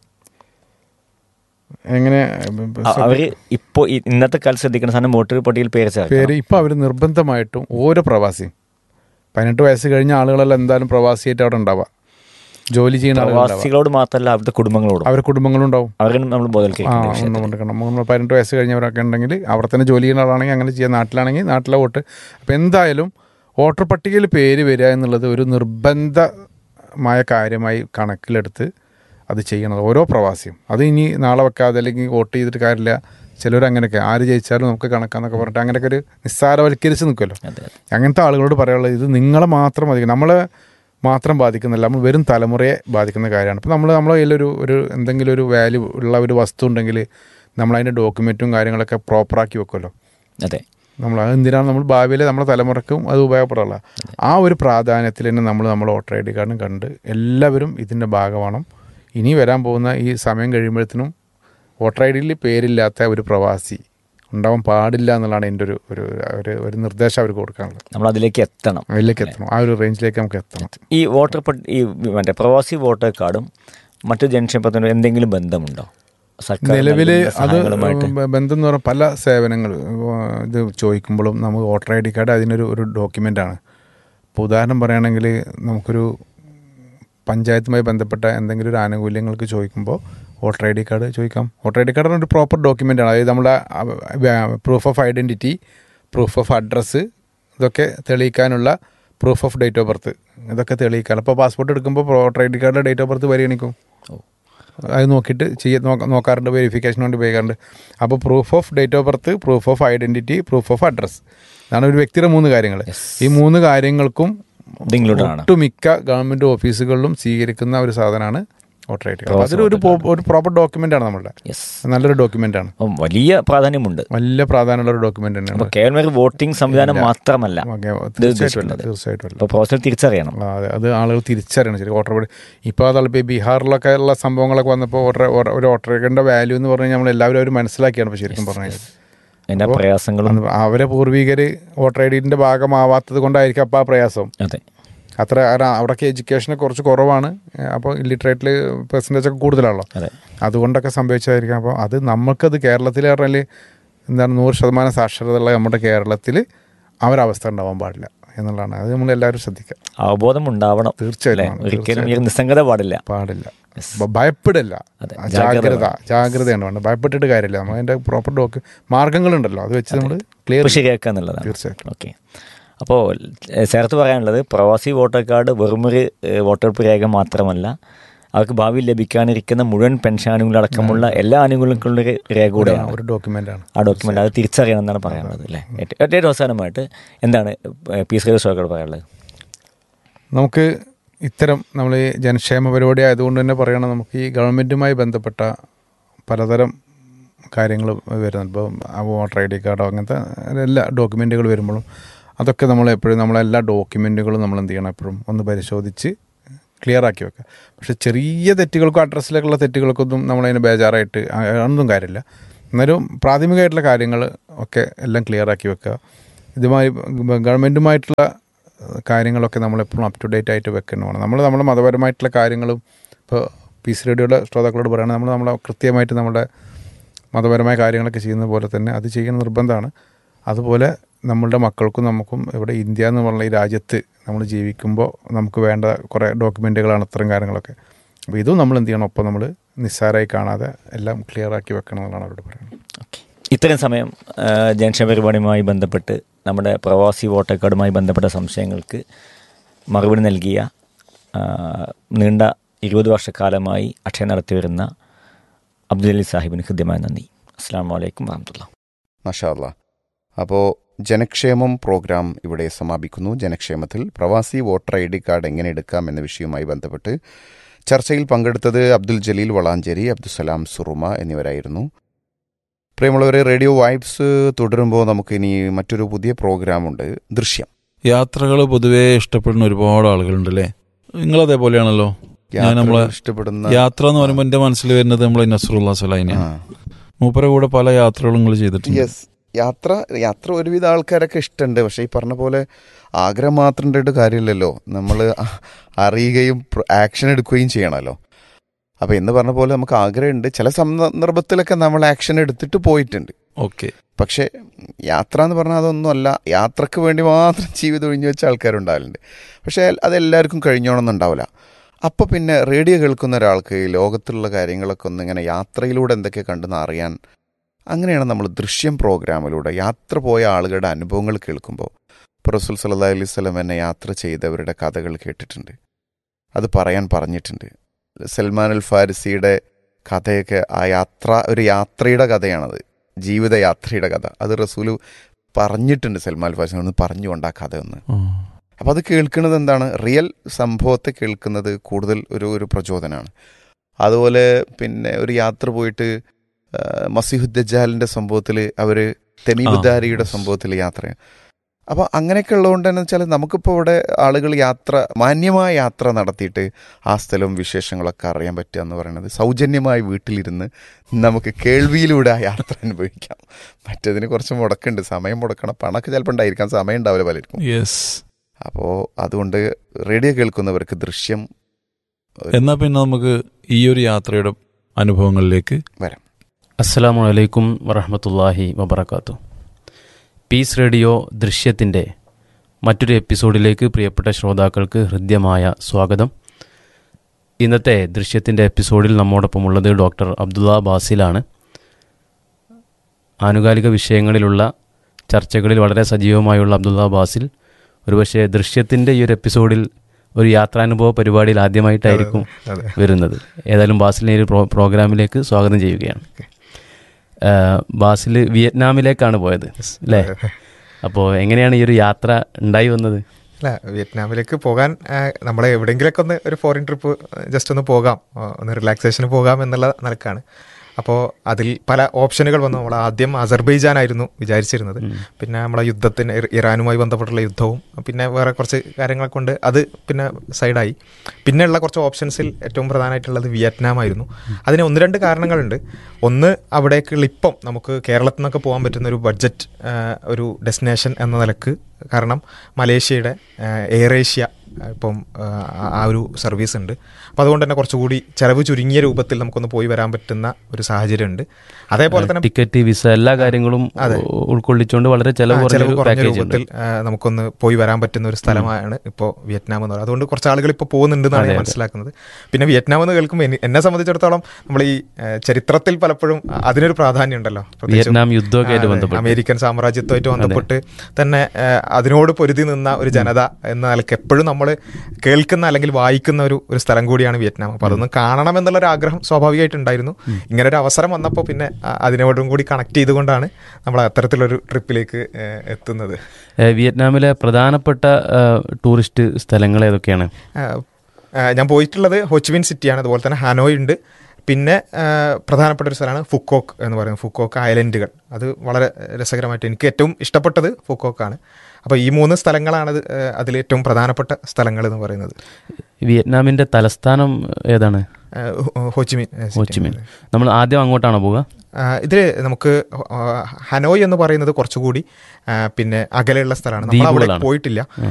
Speaker 5: എങ്ങനെ
Speaker 4: അ- അവര് ഇപ്പോൾ ഇന്നത്തെ കാലത്ത് ശ്രദ്ധിക്കുന്ന സാധനം വോട്ടർ പട്ടികയിൽ പേര് ചേർക്കണം
Speaker 5: പേര് ഇപ്പം അവർ നിർബന്ധമായിട്ടും ഓരോ പ്രവാസിയും പതിനെട്ട് വയസ്സ് കഴിഞ്ഞ ആളുകളെല്ലാം എന്തായാലും പ്രവാസിയായിട്ട് അവിടെ ഉണ്ടാവുക ജോലി ചെയ്യുന്ന ആളുകളുണ്ടാവുക
Speaker 4: പ്രവാസികളോട് മാത്രമല്ല അവരുടെ കുടുംബങ്ങളോടും
Speaker 5: അവരുടെ കുടുംബങ്ങളും ഉണ്ടാവും
Speaker 4: അവരും നമ്മൾ
Speaker 5: ആ
Speaker 4: ബോധവൽക്കരിക്കണം ഈ വിഷയത്തിൽ.
Speaker 5: ഒന്നും കൊടുക്കണം നമ്മൾ പതിനെട്ട് വയസ്സ് കഴിഞ്ഞവരൊക്കെ ഉണ്ടെങ്കിൽ അവിടെ തന്നെ ജോലി ചെയ്യുന്ന ആളാണെങ്കിൽ അങ്ങനെ ചെയ്യാം നാട്ടിലാണെങ്കിൽ നാട്ടിലെ വോട്ട് അപ്പോൾ എന്തായാലും വോട്ടർ പട്ടികയിൽ പേര് വരിക എന്നുള്ളത് ഒരു നിർബന്ധമായ കാര്യമായി കണക്കിലെടുത്ത് അത് ചെയ്യണം ഓരോ പ്രവാസിയും അത് ഇനി നാളെ വെക്കാതെ അല്ലെങ്കിൽ വോട്ട് ചെയ്തിട്ട് കാര്യമില്ല ചിലർ അങ്ങനെയൊക്കെ ആര് ജയിച്ചാലും നമുക്ക് കണക്കാന്നൊക്കെ പറഞ്ഞിട്ട് അങ്ങനെയൊക്കെ ഒരു നിസ്സാരവൽക്കരിച്ച് നിൽക്കുമല്ലോ
Speaker 4: അതെ അതെ.
Speaker 5: അങ്ങനത്തെ ആളുകളോട് പറയാനുള്ളത് ഇത് നിങ്ങളെ മാത്രം ബാധിക്കും നമ്മളെ മാത്രം ബാധിക്കുന്നില്ല നമ്മൾ വരും തലമുറയെ ബാധിക്കുന്ന കാര്യമാണ് ഇപ്പോൾ നമ്മൾ നമ്മളെ കയ്യിലൊരു ഒരു എന്തെങ്കിലും ഒരു വാല്യൂ ഉള്ള ഒരു വസ്തു ഉണ്ടെങ്കിൽ നമ്മളതിൻ്റെ ഡോക്യുമെൻറ്റും കാര്യങ്ങളൊക്കെ പ്രോപ്പറാക്കി വെക്കുമല്ലോ
Speaker 4: അതെ
Speaker 5: നമ്മൾ അത് എന്തിനാണ് നമ്മൾ ഭാവിയിൽ നമ്മളെ തലമുറക്കും അത് ഉപയോഗപ്പെടാനുള്ള ആ ഒരു പ്രാധാന്യത്തിൽ തന്നെ നമ്മൾ നമ്മുടെ വോട്ടർ ഐ ഡി കാർഡും കണ്ട് എല്ലാവരും ഇതിൻ്റെ ഭാഗമാണ് ഇനി വരാൻ പോകുന്ന ഈ സമയം കഴിയുമ്പോഴത്തേനും വോട്ടർ ഐ ഡിയിൽ പേരില്ലാത്ത ഒരു പ്രവാസി ഉണ്ടാവാൻ പാടില്ല എന്നുള്ളതാണ് എൻ്റെ ഒരു ഒരു ഒരു ഒരു നിർദ്ദേശം അവർക്ക് കൊടുക്കാനുള്ളത്
Speaker 4: നമ്മൾ അതിലേക്ക് എത്തണം
Speaker 5: അതിലേക്ക് എത്തണം ആ ഒരു റേഞ്ചിലേക്ക് നമുക്ക് എത്തണം
Speaker 4: ഈ വോട്ടർ പട്ടി ഈ മറ്റേ പ്രവാസി വോട്ടർ കാർഡും മറ്റു ജനക്ഷേമത്തിനും എന്തെങ്കിലും ബന്ധമുണ്ടോ സർക്കാർ
Speaker 5: നിലവിൽ
Speaker 4: നൽകുന്ന
Speaker 5: അത്
Speaker 4: സഹായങ്ങളുമായിട്ട്
Speaker 5: ബ- ബന്ധം എന്ന് പറഞ്ഞാൽ പല സേവനങ്ങൾ ഇത് ചോദിക്കുമ്പോഴും നമുക്ക് വോട്ടർ ഐ ഡി കാർഡ് അതിനൊരു ഒരു ഡോക്യുമെൻ്റാണ് ഇപ്പോൾ ഉദാഹരണം പറയുകയാണെങ്കിൽ നമുക്കൊരു പഞ്ചായത്തുമായി ബന്ധപ്പെട്ട എന്തെങ്കിലും ഒരു ആനുകൂല്യങ്ങൾക്ക് ചോദിക്കുമ്പോൾ വോട്ടർ ഐ ഡി കാർഡ് ചോദിക്കാം വോട്ടർ ഐ ഡി കാർഡ് ഒരു പ്രോപ്പർ ഡോക്യുമെൻ്റാണ് അതായത് നമ്മുടെ proof of identity proof of address ഇതൊക്കെ തെളിയിക്കാനുള്ള proof of date of birth ഇതൊക്കെ തെളിയിക്കാൻ അപ്പോൾ പാസ്പോർട്ട് എടുക്കുമ്പോൾ വോട്ടർ ഐ ഡി കാർഡിലെ ഡേറ്റ് ഓഫ് ബർത്ത് പരിഗണിക്കും അത് നോക്കിയിട്ട് ചെയ്യ നോക്ക- നോക്കാറുണ്ട് വെരിഫിക്കേഷന് വേണ്ടി ഉപയോഗിക്കാറുണ്ട് അപ്പോൾ proof of date of birth proof of identity proof of address ഇതാണ് ഒരു വ്യക്തിയുടെ മൂന്ന് കാര്യങ്ങൾ ഈ മൂന്ന് കാര്യങ്ങൾക്കും
Speaker 4: ഇത് included ആണ്.
Speaker 5: ഒട്ടുമിക്ക ഗവൺമെൻറ് ഓഫീസുകളിലും സ്വീകരിക്കുന്ന ഒരു സാധനമാണ് വോട്ടർ ഐ ഡി കാർഡ് അതൊരു ഒരു പോ- ഒരു പ്രോപ്പർ ഡോക്യുമെൻ്റ് ആണ് നമ്മളുടെ
Speaker 4: യെസ്
Speaker 5: നല്ലൊരു ഡോക്യുമെൻ്റ് ആണ്
Speaker 4: അപ്പം വലിയ പ്രാധാന്യമുണ്ട്
Speaker 5: വലിയ പ്രാധാന്യമുള്ള ഒരു ഡോക്യുമെൻ്റ്
Speaker 4: അപ്പോൾ
Speaker 5: തന്നെയാണ്
Speaker 4: കേവലം ഒരു വോട്ടിംഗ് സംവിധാനം മാത്രമല്ല
Speaker 5: ഓക്കെ,
Speaker 4: ഇത്
Speaker 5: തീർച്ചയായിട്ടും അല്ല
Speaker 4: ഉദ്ദേശിക്കുന്നത്.
Speaker 5: തീർച്ചയായിട്ടും അല്ല
Speaker 4: ഇപ്പോൾ പ്രൊഫസർ തിരിച്ചറിയണം
Speaker 5: ആ, അതെ അത് ആളുകൾ തിരിച്ചറിയണം ശരി വോട്ടർ ഐ ഡി ഇപ്പോൾ അതല്ല ഇപ്പോൾ ഈ ബീഹാറിലൊക്കെ ഉള്ള സംഭവങ്ങളൊക്കെ വന്നപ്പോൾ വോട്ടർ ഒരു വോട്ടർ ഐ ഡിയുടെ വാല്യൂ എന്ന് പറഞ്ഞാൽ നമ്മൾ എല്ലാവരും അവർ മനസ്സിലാക്കിയാണ് ഇപ്പോൾ ശരിക്കും പറഞ്ഞത്
Speaker 4: അതിൻ്റെ പ്രയാസങ്ങളും
Speaker 5: അന്ന് അവരെ പൂർവികർ വോട്ടർ ഐ ഡിൻ്റെ ഭാഗമാവാത്തത് കൊണ്ടായിരിക്കും അപ്പോൾ ആ പ്രയാസം
Speaker 4: അതെ
Speaker 5: അത്ര കാരണം അവിടെയൊക്കെ എഡ്യൂക്കേഷൻ കുറച്ച് കുറവാണ് അപ്പോൾ ഇല്ലിറ്ററേറ്റിൽ പെർസെൻറ്റേജ് ഒക്കെ കൂടുതലാണല്ലോ
Speaker 4: അതെ
Speaker 5: അതുകൊണ്ടൊക്കെ സംഭവിച്ചതായിരിക്കും അപ്പോൾ അത് നമുക്കത് കേരളത്തിൽ പറഞ്ഞാൽ എന്താണ് നൂറ് ശതമാനം സാക്ഷരതയുള്ള നമ്മുടെ കേരളത്തിൽ അവരവസ്ഥ ഉണ്ടാവാൻ പാടില്ല എന്നുള്ളതാണ് അത് നമ്മൾ എല്ലാവരും ശ്രദ്ധിക്കുക
Speaker 4: അവബോധം ഉണ്ടാവണം
Speaker 5: തീർച്ചയായിട്ടും
Speaker 4: അല്ലേ?
Speaker 5: ആണ്.
Speaker 4: ഒരിക്കലും ഈ ഒരു നിസ്സംഗത പാടില്ല
Speaker 5: പാടില്ല ഭ- ഭയപ്പെടില്ല
Speaker 4: അതെ,
Speaker 5: ആ ജാഗ്രത ജാഗ്രതയാണ് വേണ്ടത് ഭയപ്പെട്ടിട്ട് കാര്യമില്ല നമ്മൾ അതിൻ്റെ പ്രോപ്പർ ഡോക്യു മാർഗങ്ങളുണ്ടല്ലോ അത് വെച്ച് നമ്മൾ ക്ലിയർ
Speaker 4: ഇപ്പോൾ ശരിയാക്കുക എന്നുള്ളതാണ്
Speaker 5: തീർച്ചയായിട്ടും
Speaker 4: ഓക്കെ അപ്പോൾ ചേർത്ത് പറയാനുള്ളത് പ്രവാസി വോട്ടർ കാർഡ് വെറുമൊരു ഏഹ്, വോട്ടെടുപ്പ് രേഖ മാത്രമല്ല അവർക്ക് ഭാവിയിൽ ലഭിക്കാനിരിക്കുന്ന മുഴുവൻ പെൻഷൻ ആനുകൂല്യം എല്ലാ ആനുകൂല്യങ്ങളുടെ ഒരു രേഖ കൂടെയാണ്
Speaker 5: ഒരു ഡോക്യുമെന്റ് ആണ്
Speaker 4: ആ ഡോക്യുമെൻ്റ് അത് തിരിച്ചറിയണം എന്നാണ് പറയാനുള്ളത് അല്ലേ ഏറ്റവും ഏറ്റവും അവസാനമായിട്ട് എന്താണ് പീസ് റേഡിയോ സ്റ്റോക്കോട് പറയാനുള്ളത്
Speaker 5: നമുക്ക് ഇത്തരം നമ്മൾ ഈ ജനക്ഷേമ പരിപാടി ആയതുകൊണ്ട് തന്നെ പറയണം നമുക്ക് ഈ ഗവൺമെൻറ്റുമായി ബന്ധപ്പെട്ട പലതരം കാര്യങ്ങൾ വരുന്നുണ്ട് ഇപ്പോൾ വോട്ടർ ഐ ഡി കാർഡോ അങ്ങനത്തെ എല്ലാ ഡോക്യുമെൻറ്റുകൾ വരുമ്പോഴും അതൊക്കെ നമ്മൾ എപ്പോഴും നമ്മളെല്ലാ ഡോക്യുമെൻറ്റുകളും നമ്മൾ എന്ത് ചെയ്യണം എപ്പോഴും ഒന്ന് പരിശോധിച്ച് ക്ലിയർ ആക്കി വെക്കുക പക്ഷേ ചെറിയ തെറ്റുകൾക്കും അഡ്രസ്സിലേക്കുള്ള തെറ്റുകൾക്കൊന്നും നമ്മളതിന് ബേജാറായിട്ട് അതൊന്നും കാര്യമില്ല എന്നാലും പ്രാഥമികമായിട്ടുള്ള കാര്യങ്ങൾ ഒക്കെ എല്ലാം ക്ലിയർ ആക്കി വെക്കുക ഇതുമായി ഗവൺമെൻറ്റുമായിട്ടുള്ള കാര്യങ്ങളൊക്കെ നമ്മളെപ്പോഴും അപ് ടു ഡേറ്റ് ആയിട്ട് വെക്കുന്നതാണ് നമ്മൾ നമ്മുടെ മതപരമായിട്ടുള്ള കാര്യങ്ങളും ഇപ്പോൾ പീസ് റേഡിയോയുടെ ശ്രോതാക്കളോട് പറയുകയാണെങ്കിൽ നമ്മൾ നമ്മളെ കൃത്യമായിട്ട് നമ്മുടെ മതപരമായ കാര്യങ്ങളൊക്കെ ചെയ്യുന്ന പോലെ തന്നെ അത് ചെയ്യുന്ന നിർബന്ധമാണ് അതുപോലെ നമ്മളുടെ മക്കൾക്കും നമുക്കും ഇവിടെ ഇന്ത്യ എന്ന് പറഞ്ഞ ഈ രാജ്യത്ത് നമ്മൾ ജീവിക്കുമ്പോൾ നമുക്ക് വേണ്ട കുറേ ഡോക്യുമെൻറ്റുകളാണ് ഇത്തരം കാര്യങ്ങളൊക്കെ അപ്പോൾ ഇതും നമ്മൾ എന്ത് ചെയ്യണം ഒപ്പം നമ്മൾ നിസ്സാരമായി കാണാതെ എല്ലാം ക്ലിയർ ആക്കി വെക്കണം എന്നുള്ളതാണ് അവരോട് പറയുന്നത്
Speaker 4: ഓക്കെ ഇത്രയും സമയം ആ, ജനക്ഷേമ പരിപാടിയുമായി ബന്ധപ്പെട്ട് നമ്മുടെ പ്രവാസി വോട്ടർ കാർഡുമായി ബന്ധപ്പെട്ട സംശയങ്ങൾക്ക് മറുപടി നൽകിയ ആ, നീണ്ട ഇരുപത് വർഷക്കാലമായി അക്ഷയ നടത്തി വരുന്ന അബ്ദുൽ അലി സാഹിബിന് ഹൃദ്യമായ നന്ദി അസ്സാം വലൈക്കും വാഹമത്തുള്ള
Speaker 2: മഷാല്ല അപ്പോൾ ജനക്ഷേമം പ്രോഗ്രാം ഇവിടെ സമാപിക്കുന്നു ജനക്ഷേമത്തിൽ പ്രവാസി വോട്ടർ ഐ ഡി കാർഡ് എങ്ങനെ എടുക്കാം എന്ന വിഷയവുമായി ബന്ധപ്പെട്ട് ചർച്ചയിൽ പങ്കെടുത്തത് അബ്ദുൽ ജലീൽ വളാഞ്ചേരി അബ്ദുസലാം സുറുമ എന്നിവരായിരുന്നു പ്രിയമുള്ളവരെ റേഡിയോ വൈബ്സ് തുടരുമ്പോൾ നമുക്കിനി മറ്റൊരു പുതിയ പ്രോഗ്രാമുണ്ട് ദൃശ്യം
Speaker 1: യാത്രകൾ പൊതുവേ ഇഷ്ടപ്പെടുന്ന ഒരുപാട് ആളുകളുണ്ട് അല്ലേ നിങ്ങൾ അതേപോലെയാണല്ലോ ഞാൻ
Speaker 2: യാത്രകൾ
Speaker 1: നമ്മളെ
Speaker 2: ഇഷ്ടപ്പെടുന്ന
Speaker 1: യാത്ര എന്ന് പറയുമ്പോൾ എന്റെ മനസ്സിൽ വരുന്നത് നമ്മളെ നസറുല്ല സലൈനെയാണ്
Speaker 2: ആ.
Speaker 1: മൂപ്പരെ കൂടെ പല യാത്രകളും നിങ്ങൾ ചെയ്തിട്ടുണ്ട്
Speaker 2: യെസ് യാത്ര യാത്ര ഒരുവിധ ആൾക്കാരൊക്കെ ഇഷ്ടമുണ്ട് പക്ഷേ ഈ പറഞ്ഞ പോലെ ആഗ്രഹം മാത്രം ഉണ്ടായിട്ട് കാര്യമില്ലല്ലോ നമ്മൾ അറിയുകയും ആക്ഷൻ എടുക്കുകയും ചെയ്യണമല്ലോ അപ്പോൾ എന്ന് പറഞ്ഞ പോലെ നമുക്ക് ആഗ്രഹമുണ്ട് ചില സന്ദർഭത്തിലൊക്കെ നമ്മൾ ആക്ഷൻ എടുത്തിട്ട് പോയിട്ടുണ്ട്
Speaker 1: ഓക്കെ
Speaker 2: പക്ഷേ യാത്ര എന്ന് പറഞ്ഞാൽ അതൊന്നുമല്ല യാത്രക്ക് വേണ്ടി മാത്രം ജീവിതം ഒഴിഞ്ഞു വെച്ച ആൾക്കാരുണ്ടാവലുണ്ട് പക്ഷേ അതെല്ലാവർക്കും കഴിഞ്ഞോണമെന്നുണ്ടാവില്ല അപ്പോൾ പിന്നെ റേഡിയോ കേൾക്കുന്ന ഒരാൾക്ക് ഈ ലോകത്തുള്ള കാര്യങ്ങളൊക്കെ ഒന്ന് ഇങ്ങനെ യാത്രയിലൂടെ എന്തൊക്കെ കണ്ടെന്ന് അറിയാൻ അങ്ങനെയാണ് നമ്മൾ ദൃശ്യം പ്രോഗ്രാമിലൂടെ യാത്ര പോയ ആളുകളുടെ അനുഭവങ്ങൾ കേൾക്കുമ്പോൾ ഇപ്പോൾ റസൂൽ സല്ലാ അലൈഹി സ്വലം എന്നെ യാത്ര ചെയ്തവരുടെ കഥകൾ കേട്ടിട്ടുണ്ട് അത് പറയാൻ പറഞ്ഞിട്ടുണ്ട് സൽമാൻ അൽ ഫാരിസിയുടെ കഥയൊക്കെ ആ യാത്ര ഒരു യാത്രയുടെ കഥയാണത് ജീവിതയാത്രയുടെ കഥ അത് റസൂല് പറഞ്ഞിട്ടുണ്ട് സൽമാൻ അൽ ഫാരിസി ഒന്ന് പറഞ്ഞുകൊണ്ട് ആ കഥ ഒന്ന് അപ്പോൾ അത് കേൾക്കുന്നത് എന്താണ് റിയൽ സംഭവത്തെ കേൾക്കുന്നത് കൂടുതൽ ഒരു ഒരു പ്രചോദനമാണ് അതുപോലെ പിന്നെ ഒരു യാത്ര പോയിട്ട് ആ, മസിഹുദ്ദജാലിൻ്റെ സംഭവത്തിൽ അവർ തെമീബുദാരിയുടെ സംഭവത്തിൽ യാത്ര അപ്പോൾ അങ്ങനെയൊക്കെ ഉള്ളതുകൊണ്ട് തന്നെ വെച്ചാൽ നമുക്കിപ്പോൾ ഇവിടെ ആളുകൾ യാത്ര മാന്യമായ യാത്ര നടത്തിയിട്ട് ആ സ്ഥലവും വിശേഷങ്ങളൊക്കെ അറിയാൻ പറ്റുക എന്ന് പറയുന്നത് സൗജന്യമായി വീട്ടിലിരുന്ന് നമുക്ക് കേൾവിയിലൂടെ ആ യാത്ര അനുഭവിക്കാം മറ്റതിന് കുറച്ച് മുടക്കുണ്ട് സമയം മുടക്കണം പണമൊക്കെ ചിലപ്പോൾ ഉണ്ടായിരിക്കാം സമയം ഉണ്ടാവില്ല പലർക്കും
Speaker 1: യെസ്
Speaker 2: അപ്പോൾ അതുകൊണ്ട് റേഡിയോ കേൾക്കുന്നവർക്ക് ദൃശ്യം
Speaker 1: എന്നാ പിന്നെ നമുക്ക് ഈ ഒരു യാത്രയുടെ അനുഭവങ്ങളിലേക്ക്
Speaker 2: വരാം
Speaker 6: അസ്സലാമു അലൈക്കും വറഹമത്തല്ലാഹി വബർക്കാത്തു പീസ് റേഡിയോ ദൃശ്യത്തിൻ്റെ മറ്റൊരു എപ്പിസോഡിലേക്ക് പ്രിയപ്പെട്ട ശ്രോതാക്കൾക്ക് ഹൃദ്യമായ സ്വാഗതം ഇന്നത്തെ ദൃശ്യത്തിൻ്റെ എപ്പിസോഡിൽ നമ്മോടൊപ്പമുള്ളത് ഡോക്ടർ അബ്ദുള്ള ബാസിലാണ് ആനുകാലിക വിഷയങ്ങളിലുള്ള ചർച്ചകളിൽ വളരെ സജീവമായുള്ള അബ്ദുള്ള ബാസിൽ ഒരുപക്ഷെ ദൃശ്യത്തിൻ്റെ ഈ ഒരു എപ്പിസോഡിൽ ഒരു യാത്രാനുഭവ പരിപാടിയിൽ ആദ്യമായിട്ടായിരിക്കും വരുന്നത് ഏതായാലും ബാസിലിനെ ഈ ഒരു പ്രോ പ്രോഗ്രാമിലേക്ക് സ്വാഗതം ചെയ്യുകയാണ് ആഹ് ബാസിൽ വിയറ്റ്നാമിലേക്കാണ് പോയത് അല്ലേ അപ്പോൾ എങ്ങനെയാണ് ഈ ഒരു യാത്ര ഉണ്ടായി വന്നത്
Speaker 7: അല്ല വിയറ്റ്നാമിലേക്ക് പോകാൻ ആ, നമ്മളെ എവിടെയെങ്കിലൊക്കെ ഒന്ന് ഒരു ഫോറിൻ ട്രിപ്പ് ജസ്റ്റ് ഒന്ന് പോകാം ആ, ഒന്ന് റിലാക്സേഷന് പോകാം എന്നുള്ള നിലക്കാണ് അപ്പോൾ അതിൽ പല ഓപ്ഷനുകൾ വന്നു നമ്മൾ ആദ്യം അസർബൈജാൻ ആയിരുന്നു വിചാരിച്ചിരുന്നത് പിന്നെ നമ്മളെ യുദ്ധത്തിന് ഇറ- ഇറാനുമായി ബന്ധപ്പെട്ടുള്ള യുദ്ധവും പിന്നെ വേറെ കുറച്ച് കാര്യങ്ങൾ കൊണ്ട് അത് പിന്നെ സൈഡായി പിന്നെയുള്ള കുറച്ച് ഓപ്ഷൻസിൽ ഏറ്റവും പ്രധാനമായിട്ടുള്ളത് വിയറ്റ്നാം ആയിരുന്നു അതിന് ഒന്ന് രണ്ട് കാരണങ്ങളുണ്ട് ഒന്ന് അവിടേക്കുള്ള ഇപ്പം നമുക്ക് കേരളത്തിൽ നിന്നൊക്കെ പോകാൻ പറ്റുന്ന ഒരു ബഡ്ജറ്റ് ഒരു ഡെസ്റ്റിനേഷൻ എന്ന നിലക്ക് കാരണം മലേഷ്യയുടെ എയർ ഏഷ്യ ആ, ഇപ്പം ആ, ആ ഒരു സർവീസ് ഉണ്ട് അപ്പോൾ അതുകൊണ്ട് തന്നെ കുറച്ചുകൂടി ചിലവ് ചുരുങ്ങിയ രൂപത്തിൽ നമുക്കൊന്ന് പോയി വരാൻ പറ്റുന്ന ഒരു സാഹചര്യം ഉണ്ട് അതേപോലെ തന്നെ
Speaker 6: ടിക്കറ്റ് വിസ എല്ലാ കാര്യങ്ങളും
Speaker 7: അതെ.
Speaker 6: ഉ- ഉൾക്കൊള്ളിച്ചുകൊണ്ട് വളരെ ചെലവ്
Speaker 7: ആ,
Speaker 6: കുറഞ്ഞ
Speaker 7: ചെലവ് കുറഞ്ഞ
Speaker 6: പാക്കേജ് ഉണ്ട്
Speaker 7: രൂപത്തിൽ ആ, നമുക്കൊന്ന് പോയി വരാൻ പറ്റുന്ന ഒരു സ്ഥലമാണ് ഇപ്പോൾ വിയറ്റ്നാം എന്ന് പറയുന്നത് അതുകൊണ്ട് കുറച്ച് ആളുകൾ ഇപ്പോൾ പോകുന്നുണ്ടെന്നാണ്
Speaker 6: അതെ,
Speaker 7: ഞാൻ
Speaker 6: അതെ.
Speaker 7: മനസ്സിലാക്കുന്നത് പിന്നെ വിയറ്റ്നാം എന്ന് കേൾക്കുമ്പോൾ എനി- എന്നെ സംബന്ധിച്ചിടത്തോളം നമ്മൾ ഈ ആ, ചരിത്രത്തിൽ പലപ്പോഴും അതിനൊരു പ്രാധാന്യം ഉണ്ടല്ലോ പ്രത്യേകിച്ചും,
Speaker 6: വിയറ്റ്നാം യുദ്ധമൊക്കെ ആയിട്ട്
Speaker 7: ആ, അതെ,
Speaker 6: ബന്ധപ്പെട്ട്
Speaker 7: അമേരിക്കൻ സാമ്രാജ്യത്വമായിട്ട് ബന്ധപ്പെട്ട് തന്നെ ആ, അതിനോട് പൊരുതി നിന്ന ഒരു ജനത എന്ന നിലയ്ക്ക് എപ്പോഴും നമ്മൾ നമ്മൾ കേൾക്കുന്ന അല്ലെങ്കിൽ വായിക്കുന്ന ഒരു ഒരു സ്ഥലം കൂടിയാണ് വിയറ്റ്നാം അപ്പോൾ അതൊന്ന് കാണണം എന്നുള്ളൊരു ആഗ്രഹം സ്വാഭാവികമായിട്ടുണ്ടായിരുന്നു ഇങ്ങനെ ഒരു അവസരം വന്നപ്പോൾ പിന്നെ ആ, അതിനോടും കൂടി കണക്ട് ചെയ്തുകൊണ്ടാണ് നമ്മൾ അത്തരത്തിലൊരു ട്രിപ്പിലേക്ക് ഏഹ്, എത്തുന്നത്
Speaker 6: ഏഹ് വിയറ്റ്നാമിലെ പ്രധാനപ്പെട്ട ഏഹ് ടൂറിസ്റ്റ് സ്ഥലങ്ങൾ ഏതൊക്കെയാണ്
Speaker 7: ആഹ് ആഹ് ഞാൻ പോയിട്ടുള്ളത് ഹൊച്ച്മിൻ സിറ്റിയാണ് അതുപോലെ തന്നെ ഹനോയ് ഉണ്ട് പിന്നെ ആഹ് പ്രധാനപ്പെട്ട ഒരു സ്ഥലമാണ് ഫുക്കോക്ക് എന്ന് പറയുന്നത് ഫുക്കോക്ക് ഐലൻഡുകൾ അത് വളരെ രസകരമായിട്ട് എനിക്ക് ഏറ്റവും ഇഷ്ടപ്പെട്ടത് ഫുക്കോക്കാണ് അപ്പോൾ ഈ മൂന്ന് സ്ഥലങ്ങളാണ് അതിൽ ഏറ്റവും പ്രധാനപ്പെട്ട സ്ഥലങ്ങൾ എന്ന് പറയുന്നത്
Speaker 6: വിയറ്റ്നാമിൻ്റെ തലസ്ഥാനം ഏതാണ്
Speaker 7: ആഹ് ഹോ- ഹോച്ചിമിൻ സിറ്റി.
Speaker 6: ഹോച്ചിമിൻ നമ്മൾ ആദ്യം അങ്ങോട്ടാണോ പോവുക
Speaker 7: ആഹ് ഇത് നമുക്ക് ആഹ് ഹനോയ് എന്ന് പറയുന്നത് കുറച്ചുകൂടി ആഹ് പിന്നെ അകലെയുള്ള സ്ഥലമാണ് നമ്മൾ അവിടെ
Speaker 6: ദ്വീപുകളാണ്.
Speaker 7: പോയിട്ടില്ല